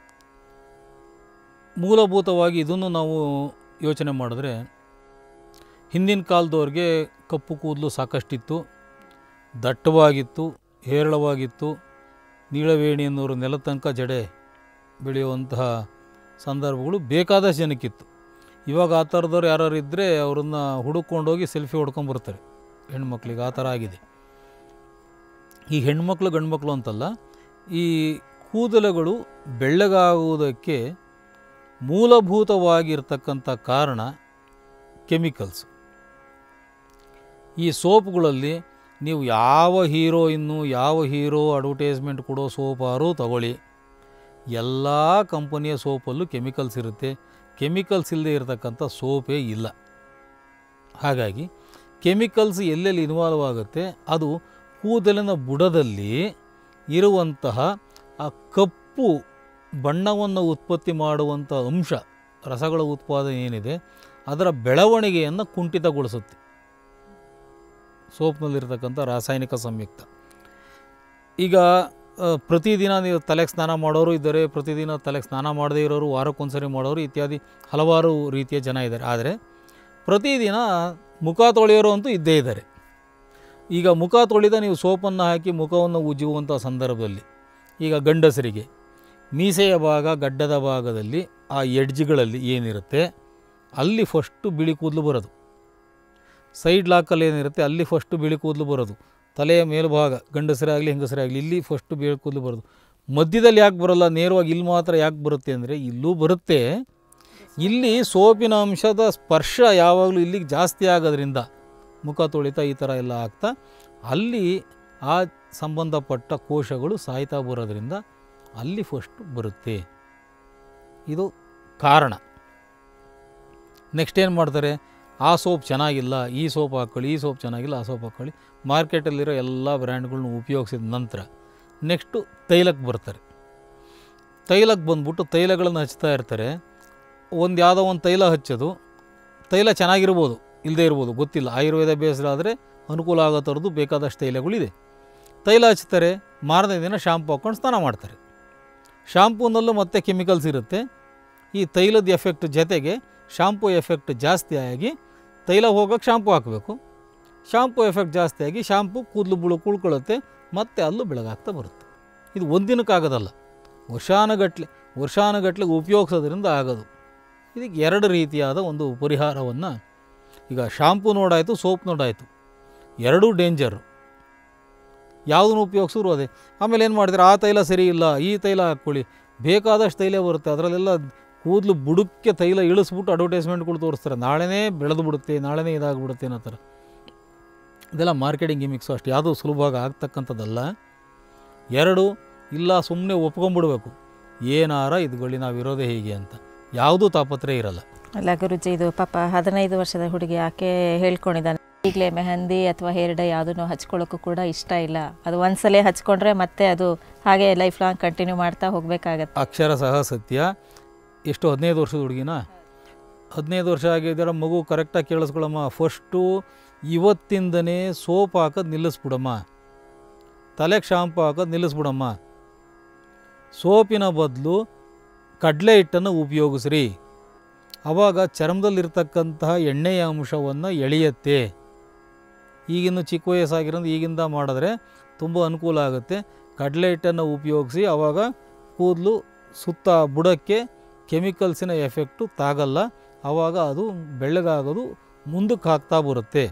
ಮೂಲಭೂತವಾಗಿ ಇದನ್ನು ನಾವು ಯೋಚನೆ ಮಾಡಿದ್ರೆ ಹಿಂದಿನ ಕಾಲದವ್ರಿಗೆ ಕಪ್ಪು ಕೂದಲು ಸಾಕಷ್ಟಿತ್ತು ದಟ್ಟವಾಗಿತ್ತು ಹೇರಳವಾಗಿತ್ತು ನೀಳವೇಣಿ ಅನ್ನೋರು ನೆಲ ತನಕ ಜಡೆ ಬೆಳೆಯುವಂತಹ ಸಂದರ್ಭಗಳು ಬೇಕಾದಷ್ಟು ಜನಕ್ಕಿತ್ತು ಇವಾಗ ಆ ಥರದವ್ರು ಯಾರು ಇದ್ದರೆ ಅವ್ರನ್ನ ಹುಡುಕೊಂಡೋಗಿ ಸೆಲ್ಫಿ ಹೊಡ್ಕೊಂಬರ್ತಾರೆ ಹೆಣ್ಮಕ್ಳಿಗೆ ಆ ಥರ ಆಗಿದೆ ಈ ಹೆಣ್ಮಕ್ಳು ಗಂಡ್ಮಕ್ಳು ಅಂತಲ್ಲ ಈ ಕೂದಲುಗಳು ಬೆಳ್ಳಗಾಗುವುದಕ್ಕೆ ಮೂಲಭೂತವಾಗಿರ್ತಕ್ಕಂಥ ಕಾರಣ ಕೆಮಿಕಲ್ಸ್ ಈ ಸೋಪ್ಗಳಲ್ಲಿ ನೀವು ಯಾವ ಹೀರೋಯಿನ್ನು ಯಾವ ಹೀರೋ ಅಡ್ವರ್ಟೈಸ್ಮೆಂಟ್ ಕೊಡೋ ಸೋಪಾರು ತಗೊಳ್ಳಿ ಎಲ್ಲ ಕಂಪನಿಯ ಸೋಪಲ್ಲೂ ಕೆಮಿಕಲ್ಸ್ ಇರುತ್ತೆ ಕೆಮಿಕಲ್ಸ್ ಇಲ್ಲದೆ ಇರತಕ್ಕಂಥ ಸೋಪೇ ಇಲ್ಲ ಹಾಗಾಗಿ ಕೆಮಿಕಲ್ಸ್ ಎಲ್ಲೆಲ್ಲಿ ಇನ್ವಾಲ್ವ್ ಆಗುತ್ತೆ ಅದು ಕೂದಲಿನ ಬುಡದಲ್ಲಿ ಇರುವಂತಹ ಆ ಕಪ್ಪು ಬಣ್ಣವನ್ನು ಉತ್ಪತ್ತಿ ಮಾಡುವಂಥ ಅಂಶ ರಸಗಳ ಉತ್ಪಾದನೆ ಏನಿದೆ ಅದರ ಬೆಳವಣಿಗೆಯನ್ನು ಕುಂಠಿತಗೊಳಿಸುತ್ತೆ ಸೋಪ್ನಲ್ಲಿರ್ತಕ್ಕಂಥ ರಾಸಾಯನಿಕ ಸಂಯುಕ್ತ ಈಗ ಆ, ಪ್ರತಿದಿನ ನೀವು ತಲೆಗೆ ಸ್ನಾನ ಮಾಡೋರು ಇದ್ದಾರೆ ಪ್ರತಿದಿನ ತಲೆಗೆ ಸ್ನಾನ ಮಾಡದೇ ಇರೋರು ವಾರಕ್ಕೊಂದ್ಸರಿ ಮಾಡೋರು ಇತ್ಯಾದಿ ಹಲವಾರು ರೀತಿಯ ಜನ ಇದ್ದಾರೆ ಆದರೆ ಪ್ರತಿದಿನ ಮುಖ ತೊಳೆಯೋರು ಅಂತೂ ಇದ್ದೇ ಇದ್ದಾರೆ ಈಗ ಮುಖ ತೊಳೆದ ನೀವು ಸೋಪನ್ನು ಹಾಕಿ ಮುಖವನ್ನು ಉಜ್ಜುವಂಥ ಸಂದರ್ಭದಲ್ಲಿ ಈಗ ಗಂಡಸರಿಗೆ ಮೀಸೆಯ ಭಾಗ ಗಡ್ಡದ ಭಾಗದಲ್ಲಿ ಆ ಎಡ್ಜ್ಗಳಲ್ಲಿ ಏನಿರುತ್ತೆ ಅಲ್ಲಿ ಫಸ್ಟು ಬಿಳಿ ಕೂದಲು ಬರೋದು ಸೈಡ್ ಲಾಕಲ್ಲಿ ಏನಿರುತ್ತೆ ಅಲ್ಲಿ ಫಸ್ಟು ಬಿಳಿ ಕೂದಲು ಬರೋದು ತಲೆಯ ಮೇಲ್ಭಾಗ ಗಂಡಸರೇ ಆಗಲಿ ಹೆಂಗಸರೇ ಆಗಲಿ ಇಲ್ಲಿ ಫಸ್ಟು ಬಿಳಿ ಕೂದಲು ಬರೋದು ಮಧ್ಯದಲ್ಲಿ ಯಾಕೆ ಬರೋಲ್ಲ ನೇರವಾಗಿ ಇಲ್ಲಿ ಮಾತ್ರ ಯಾಕೆ ಬರುತ್ತೆ ಅಂದರೆ ಇಲ್ಲೂ ಬರುತ್ತೆ ಇಲ್ಲಿ ಸೋಪಿನ ಅಂಶದ ಸ್ಪರ್ಶ ಯಾವಾಗಲೂ ಇಲ್ಲಿಗೆ ಜಾಸ್ತಿ ಆಗೋದ್ರಿಂದ ಮುಖ ತೊಳಿತಾ ಈ ಥರ ಎಲ್ಲ ಆಗ್ತಾ ಅಲ್ಲಿ ಆ ಸಂಬಂಧಪಟ್ಟ ಕೋಶಗಳು ಸಾಯ್ತಾ ಬರೋದ್ರಿಂದ ಅಲ್ಲಿ ಫಸ್ಟ್ ಬರುತ್ತೆ ಇದು ಕಾರಣ ನೆಕ್ಸ್ಟ್ ಏನು ಮಾಡ್ತಾರೆ ಆ ಸೋಪ್ ಚೆನ್ನಾಗಿಲ್ಲ ಈ ಸೋಪ್ ಹಾಕ್ಕೊಳ್ಳಿ ಈ ಸೋಪ್ ಚೆನ್ನಾಗಿಲ್ಲ ಆ ಸೋಪ್ ಹಾಕ್ಕೊಳ್ಳಿ ಮಾರ್ಕೆಟಲ್ಲಿರೋ ಎಲ್ಲ ಬ್ರ್ಯಾಂಡ್ಗಳ್ನ ಉಪಯೋಗಿಸಿದ ನಂತರ ನೆಕ್ಸ್ಟು ತೈಲಕ್ಕೆ ಬರ್ತಾರೆ ತೈಲಕ್ಕೆ ಬಂದ್ಬಿಟ್ಟು ತೈಲಗಳನ್ನು ಹಚ್ತಾ ಇರ್ತಾರೆ ಒಂದು ಯಾವುದೋ ಒಂದು ತೈಲ ಹಚ್ಚೋದು ತೈಲ ಚೆನ್ನಾಗಿರ್ಬೋದು ಇಲ್ಲದೇ ಇರ್ಬೋದು ಗೊತ್ತಿಲ್ಲ ಆಯುರ್ವೇದ ಬೇಸ್ಡ್ ಆದರೆ ಅನುಕೂಲ ಆಗೋ ಥರದ್ದು ಬೇಕಾದಷ್ಟು ತೈಲಗಳಿದೆ ತೈಲ ಹಚ್ತಾರೆ ಮಾರನೇ ದಿನ ಶಾಂಪು ಹಾಕ್ಕೊಂಡು ಸ್ನಾನ ಮಾಡ್ತಾರೆ ಶಾಂಪೂನಲ್ಲೂ ಮತ್ತೆ ಕೆಮಿಕಲ್ಸ್ ಇರುತ್ತೆ ಈ ತೈಲದ ಎಫೆಕ್ಟ್ ಜೊತೆಗೆ ಶಾಂಪೂ ಎಫೆಕ್ಟ್ ಜಾಸ್ತಿ ಆಗಿ ತೈಲ ಹೋಗೋಕ್ಕೆ ಶಾಂಪು ಹಾಕಬೇಕು ಶಾಂಪು ಎಫೆಕ್ಟ್ ಜಾಸ್ತಿ ಆಗಿ ಶಾಂಪು ಕೂದಲು ಬುಳು ಕುಳ್ಕೊಳ್ಳುತ್ತೆ ಮತ್ತೆ ಅಲ್ಲೂ ಬೆಳಗಾಗ್ತಾ ಬರುತ್ತೆ ಇದು ಒಂದಿನಕ್ಕಾಗೋದಲ್ಲ ವರ್ಷಾನುಗಟ್ಲೆ ವರ್ಷಾನುಗಟ್ಲೆ ಉಪಯೋಗಿಸೋದ್ರಿಂದ ಆಗೋದು ಇದಕ್ಕೆ ಎರಡು ರೀತಿಯಾದ ಒಂದು ಪರಿಹಾರವನ್ನು ಈಗ ಶಾಂಪು ನೋಡಾಯಿತು ಸೋಪ್ ನೋಡಾಯಿತು ಎರಡೂ ಡೇಂಜರು ಯಾವುದನ್ನು ಉಪಯೋಗಿಸಿದ್ರು ಅದೇ ಆಮೇಲೆ ಏನು ಮಾಡಿದ್ರೆ ಆ ತೈಲ ಸರಿ ಇಲ್ಲ ಈ ತೈಲ ಹಾಕ್ಕೊಳ್ಳಿ ಬೇಕಾದಷ್ಟು ತೈಲ ಬರುತ್ತೆ ಅದರಲ್ಲೆಲ್ಲ ಕೂದಲು ಬುಡಕ್ಕೆ ತೈಲ ಇಳಿಸ್ಬಿಟ್ಟು ಅಡ್ವರ್ಟೈಸ್ಮೆಂಟ್ಗಳು ತೋರಿಸ್ತಾರೆ ನಾಳೆನೇ ಬೆಳೆದು ಬಿಡುತ್ತೆ ನಾಳೆನೇ ಇದಾಗ್ಬಿಡುತ್ತೆ ಅನ್ನೋ ಥರ ಇದೆಲ್ಲ ಮಾರ್ಕೆಟಿಂಗ್ ಗಿಮಿಕ್ಸು ಅಷ್ಟು ಯಾವುದೂ ಸುಲಭವಾಗಿ ಆಗ್ತಕ್ಕಂಥದ್ದಲ್ಲ ಎರಡು ಇಲ್ಲ ಸುಮ್ಮನೆ ಒಪ್ಕೊಂಡ್ಬಿಡ್ಬೇಕು ಏನಾರ ಇದ್ಕೊಳ್ಳಿ ನಾವು ಇರೋದೇ ಹೀಗೆ ಅಂತ ಯಾವುದೂ ತಾಪತ್ರೆ ಇರಲ್ಲ
ಅಲ್ಲ ಗುರುಜಿ ಇದು ಪಾಪ ಹದಿನೈದು ವರ್ಷದ ಹುಡುಗಿ ಆಕೆ ಹೇಳ್ಕೊಂಡಿದ್ದಾನೆ ಈಗಲೇ ಮೆಹಂದಿ ಅಥವಾ ಹೇರ್ ಡೈ ಯಾವುದನ್ನು ಹಚ್ಕೊಳ್ಳೋಕ್ಕೂ ಕೂಡ ಇಷ್ಟ ಇಲ್ಲ ಅದು ಒಂದ್ಸಲ ಹಚ್ಕೊಂಡ್ರೆ ಮತ್ತೆ ಅದು ಹಾಗೆ ಲೈಫ್ ಲಾಂಗ್ ಕಂಟಿನ್ಯೂ ಮಾಡ್ತಾ ಹೋಗ್ಬೇಕಾಗತ್ತೆ
ಅಕ್ಷರ ಸಹ ಸತ್ಯ ಎಷ್ಟು ಹದಿನೈದು ವರ್ಷದ ಹುಡುಗಿನ ಹದಿನೈದು ವರ್ಷ ಆಗಿದ್ದಾರೆ ಮಗು ಕರೆಕ್ಟಾಗಿ ಕೇಳಿಸ್ಕೊಳಮ್ಮ ಫಸ್ಟು ಇವತ್ತಿಂದನೇ ಸೋಪ್ ಹಾಕೋದು ನಿಲ್ಲಿಸ್ಬಿಡಮ್ಮ ತಲೆಗೆ ಶಾಂಪು ಹಾಕೋದು ನಿಲ್ಲಿಸ್ಬಿಡಮ್ಮ ಸೋಪಿನ ಬದಲು ಕಡಲೆ ಹಿಟ್ಟನ್ನು ಉಪಯೋಗಿಸ್ರಿ ಆವಾಗ ಚರ್ಮದಲ್ಲಿರ್ತಕ್ಕಂತಹ ಎಣ್ಣೆಯ ಅಂಶವನ್ನು ಎಳೆಯುತ್ತೆ ಈಗಿನ ಚಿಕ್ಕ ವಯಸ್ಸಾಗಿರೋದು ಈಗಿಂದ ಮಾಡಿದ್ರೆ ತುಂಬ ಅನುಕೂಲ ಆಗುತ್ತೆ ಕಡಲೆ ಹಿಟ್ಟನ್ನು ಉಪಯೋಗಿಸಿ ಆವಾಗ ಕೂದಲು ಸುತ್ತ ಬುಡಕ್ಕೆ ಕೆಮಿಕಲ್ಸಿನ ಎಫೆಕ್ಟು ತಾಗಲ್ಲ ಆವಾಗ ಅದು ಬೆಳ್ಳಗಾಗೋದು ಮುಂದಕ್ಕೆ ಹಾಕ್ತಾ ಬರುತ್ತೆ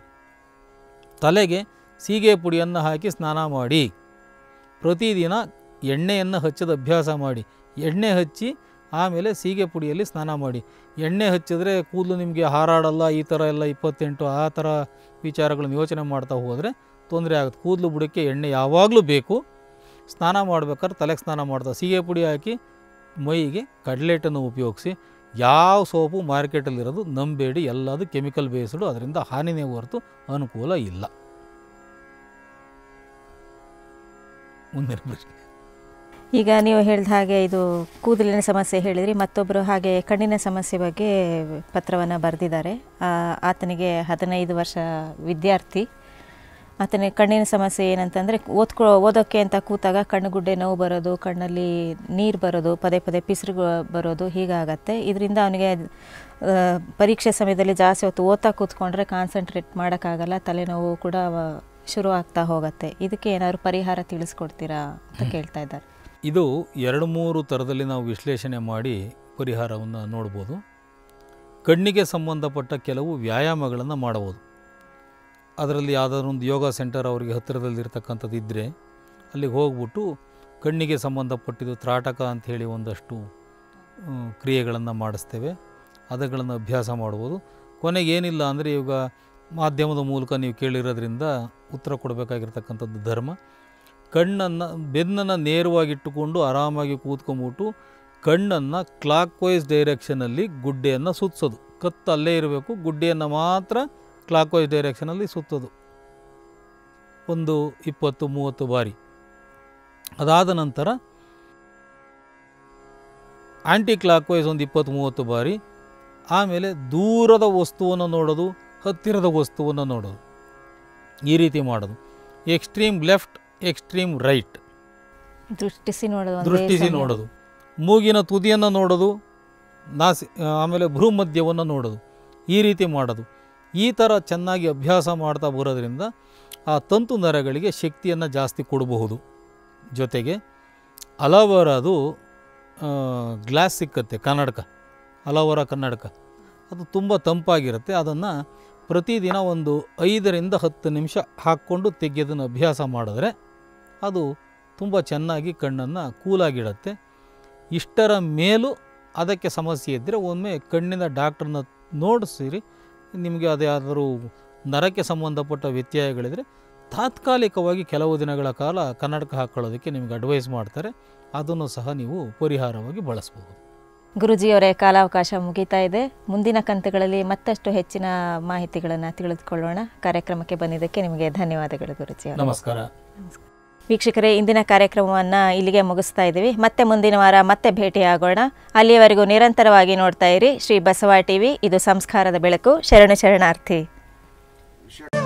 ತಲೆಗೆ ಸೀಗೆ ಪುಡಿಯನ್ನು ಹಾಕಿ ಸ್ನಾನ ಮಾಡಿ ಪ್ರತಿದಿನ ಎಣ್ಣೆಯನ್ನು ಹಚ್ಚದ ಅಭ್ಯಾಸ ಮಾಡಿ ಎಣ್ಣೆ ಹಚ್ಚಿ ಆಮೇಲೆ ಸೀಗೆ ಪುಡಿಯಲ್ಲಿ ಸ್ನಾನ ಮಾಡಿ ಎಣ್ಣೆ ಹಚ್ಚಿದ್ರೆ ಕೂದಲು ನಿಮಗೆ ಹಾರಾಡಲ್ಲ ಈ ಥರ ಎಲ್ಲ ಇಪ್ಪತ್ತೆಂಟು ಆ ಥರ ವಿಚಾರಗಳನ್ನು ಯೋಚನೆ ಮಾಡ್ತಾ ಹೋದರೆ ತೊಂದರೆ ಆಗುತ್ತೆ ಕೂದಲು ಬುಡಕ್ಕೆ ಎಣ್ಣೆ ಯಾವಾಗಲೂ ಬೇಕು ಸ್ನಾನ ಮಾಡ್ಬೇಕಾದ್ರೆ ತಲೆಗೆ ಸ್ನಾನ ಮಾಡ್ತಾ ಸೀಗೆ ಪುಡಿ ಹಾಕಿ ಮೈಗೆ ಕಡಲೆ ಹಿಟ್ಟನ್ನು ಉಪಯೋಗಿಸಿ ಯಾವ ಸೋಪು ಮಾರ್ಕೆಟಲ್ಲಿರೋದು ನಂಬೇಡಿ ಎಲ್ಲದು ಕೆಮಿಕಲ್ ಬೇಸ್ಡು ಅದರಿಂದ ಹಾನಿನೇ ಹೊರತು ಅನುಕೂಲ ಇಲ್ಲ ಮುಂದಿನ ಪ್ರಶ್ನೆ
ಈಗ ನೀವು ಹೇಳಿದ ಹಾಗೆ ಇದು ಕೂದಲಿನ ಸಮಸ್ಯೆ ಹೇಳಿದ್ರಿ ಮತ್ತೊಬ್ಬರು ಹಾಗೆ ಕಣ್ಣಿನ ಸಮಸ್ಯೆ ಬಗ್ಗೆ ಪತ್ರವನ್ನು ಬರೆದಿದ್ದಾರೆ ಆತನಿಗೆ ಹದಿನೈದು ವರ್ಷ ವಿದ್ಯಾರ್ಥಿ ಆತನಿಗೆ ಕಣ್ಣಿನ ಸಮಸ್ಯೆ ಏನಂತಂದರೆ ಓದ್ಕೊ ಓದೋಕ್ಕೆ ಅಂತ ಕೂತಾಗ ಕಣ್ಣುಗುಡ್ಡೆ ನೋವು ಬರೋದು ಕಣ್ಣಲ್ಲಿ ನೀರು ಬರೋದು ಪದೇ ಪದೇ ಪಿಸ್ರು ಬರೋದು ಹೀಗಾಗತ್ತೆ ಇದರಿಂದ ಅವನಿಗೆ ಆ, ಪರೀಕ್ಷೆ ಸಮಯದಲ್ಲಿ ಜಾಸ್ತಿ ಹೊತ್ತು ಓದ್ತಾ ಕೂತ್ಕೊಂಡ್ರೆ ಕಾನ್ಸಂಟ್ರೇಟ್ ಮಾಡೋಕ್ಕಾಗಲ್ಲ ತಲೆನೋವು ಕೂಡ ಆ, ಶುರು ಆಗ್ತಾ ಹೋಗುತ್ತೆ ಇದಕ್ಕೆ ಏನಾದ್ರು ಪರಿಹಾರ ತಿಳಿಸ್ಕೊಡ್ತೀರಾ ಅಂತ ಕೇಳ್ತಾ ಇದ್ದಾರೆ
ಇದು ಎರಡು ಮೂರು ಥರದಲ್ಲಿ ನಾವು ವಿಶ್ಲೇಷಣೆ ಮಾಡಿ ಪರಿಹಾರವನ್ನು ನೋಡ್ಬೋದು ಕಣ್ಣಿಗೆ ಸಂಬಂಧಪಟ್ಟ ಕೆಲವು ವ್ಯಾಯಾಮಗಳನ್ನು ಮಾಡಬಹುದು ಅದರಲ್ಲಿ ಯಾವುದಾದ್ರು ಒಂದು ಯೋಗ ಸೆಂಟರ್ ಅವರಿಗೆ ಹತ್ತಿರದಲ್ಲಿರ್ತಕ್ಕಂಥದ್ದು ಇದ್ದರೆ ಅಲ್ಲಿಗೆ ಹೋಗ್ಬಿಟ್ಟು ಕಣ್ಣಿಗೆ ಸಂಬಂಧಪಟ್ಟಿದ್ದು ತ್ರಾಟಕ ಅಂಥೇಳಿ ಒಂದಷ್ಟು ಕ್ರಿಯೆಗಳನ್ನು ಮಾಡಿಸ್ತೇವೆ ಅದಗಳನ್ನು ಅಭ್ಯಾಸ ಮಾಡ್ಬೋದು ಕೊನೆಗೆ ಏನಿಲ್ಲ ಅಂದರೆ ಇವಾಗ ಮಾಧ್ಯಮದ ಮೂಲಕ ನೀವು ಕೇಳಿರೋದ್ರಿಂದ ಉತ್ತರ ಕೊಡಬೇಕಾಗಿರ್ತಕ್ಕಂಥದ್ದು ಧರ್ಮ ಕಣ್ಣನ್ನು ಬೆನ್ನನ್ನು ನೇರವಾಗಿಟ್ಟುಕೊಂಡು ಆರಾಮಾಗಿ ಕೂತ್ಕೊಂಬಿಟ್ಟು ಕಣ್ಣನ್ನು ಕ್ಲಾಕ್ ವೈಸ್ ಡೈರೆಕ್ಷನಲ್ಲಿ ಗುಡ್ಡೆಯನ್ನು ಸುತ್ತೋದು ಕತ್ತು ಅಲ್ಲೇ ಇರಬೇಕು ಗುಡ್ಡೆಯನ್ನು ಮಾತ್ರ ಕ್ಲಾಕ್ ವೈಸ್ ಡೈರೆಕ್ಷನಲ್ಲಿ ಸುತ್ತೋದು ಒಂದು ಇಪ್ಪತ್ತು ಮೂವತ್ತು ಬಾರಿ ಅದಾದ ನಂತರ ಆ್ಯಂಟಿ ಕ್ಲಾಕ್ ವೈಸ್ ಒಂದು ಇಪ್ಪತ್ತು ಮೂವತ್ತು ಬಾರಿ ಆಮೇಲೆ ದೂರದ ವಸ್ತುವನ್ನು ನೋಡೋದು ಹತ್ತಿರದ ವಸ್ತುವನ್ನು ನೋಡೋದು ಈ ರೀತಿ ಮಾಡೋದು ಎಕ್ಸ್ಟ್ರೀಮ್ ಲೆಫ್ಟ್ ಎಕ್ಸ್ಟ್ರೀಮ್ ರೈಟ್
ದೃಷ್ಟಿಸಿ ನೋಡೋದು ಒಂದೇ
ದೃಷ್ಟಿಸಿ
ಸಮಯ.
ನೋಡೋದು ಮೂಗಿನ ತುದಿಯನ್ನು ನೋಡೋದು ನಾಸಿ ಆಮೇಲೆ ಭ್ರೂಮಧ್ಯವನ್ನು ನೋಡೋದು ಈ ರೀತಿ ಮಾಡೋದು ಈ ಥರ ಚೆನ್ನಾಗಿ ಅಭ್ಯಾಸ ಮಾಡ್ತಾ ಬರೋದ್ರಿಂದ ಆ ತಂತು ನರಗಳಿಗೆ ಶಕ್ತಿಯನ್ನು ಜಾಸ್ತಿ ಕೊಡಬಹುದು ಜೊತೆಗೆ ಅಲವರದು ಗ್ಲಾಸ್ ಸಿಕ್ಕತ್ತೆ ಕನ್ನಡಕ ಅಲವರ ಕನ್ನಡಕ ಅದು ತುಂಬ ತಂಪಾಗಿರುತ್ತೆ ಅದನ್ನು ಪ್ರತಿದಿನ ಒಂದು ಐದರಿಂದ ಹತ್ತು ನಿಮಿಷ ಹಾಕ್ಕೊಂಡು ತೆಗೆಯೋದನ್ನು ಅಭ್ಯಾಸ ಮಾಡಿದ್ರೆ ಅದು ತುಂಬ ಚೆನ್ನಾಗಿ ಕಣ್ಣನ್ನು ಕೂಲಾಗಿಡುತ್ತೆ ಇಷ್ಟರ ಮೇಲೂ ಅದಕ್ಕೆ ಸಮಸ್ಯೆ ಇದ್ದರೆ ಒಮ್ಮೆ ಕಣ್ಣಿನ ಡಾಕ್ಟ್ರನ್ನ ನೋಡಿಸಿರಿ ನಿಮಗೆ ಅದ್ಯಾದರೂ ನರಕ್ಕೆ ಸಂಬಂಧಪಟ್ಟ ವ್ಯತ್ಯಯಗಳಿದ್ರೆ ತಾತ್ಕಾಲಿಕವಾಗಿ ಕೆಲವು ದಿನಗಳ ಕಾಲ ಕನ್ನಡಕ ಹಾಕ್ಕೊಳ್ಳೋದಕ್ಕೆ ನಿಮಗೆ ಅಡ್ವೈಸ್ ಮಾಡ್ತಾರೆ ಅದನ್ನು ಸಹ ನೀವು ಪರಿಹಾರವಾಗಿ ಬಳಸ್ಬೋದು
ಗುರುಜಿಯವರೇ ಕಾಲಾವಕಾಶ ಮುಗೀತಾ ಇದೆ ಮುಂದಿನ ಕಂತುಗಳಲ್ಲಿ ಮತ್ತಷ್ಟು ಹೆಚ್ಚಿನ ಮಾಹಿತಿಗಳನ್ನು ತಿಳಿದುಕೊಳ್ಳೋಣ ಕಾರ್ಯಕ್ರಮಕ್ಕೆ ಬಂದಿದ್ದಕ್ಕೆ ನಿಮಗೆ ಧನ್ಯವಾದಗಳು ಗುರುಜಿ
ನಮಸ್ಕಾರ
ವೀಕ್ಷಕರೇ ಇಂದಿನ ಕಾರ್ಯಕ್ರಮವನ್ನು ಇಲ್ಲಿಗೆ ಮುಗಿಸ್ತಾ ಇದ್ದೀವಿ ಮತ್ತೆ ಮುಂದಿನ ವಾರ ಮತ್ತೆ ಭೇಟಿಯಾಗೋಣ ಅಲ್ಲಿಯವರೆಗೂ ನಿರಂತರವಾಗಿ ನೋಡ್ತಾ ಇರಿ ಶ್ರೀ ಬಸವ ಟಿವಿ ಇದು ಸಂಸ್ಕಾರದ ಬೆಳಕು ಶರಣು ಶರಣಾರ್ಥಿ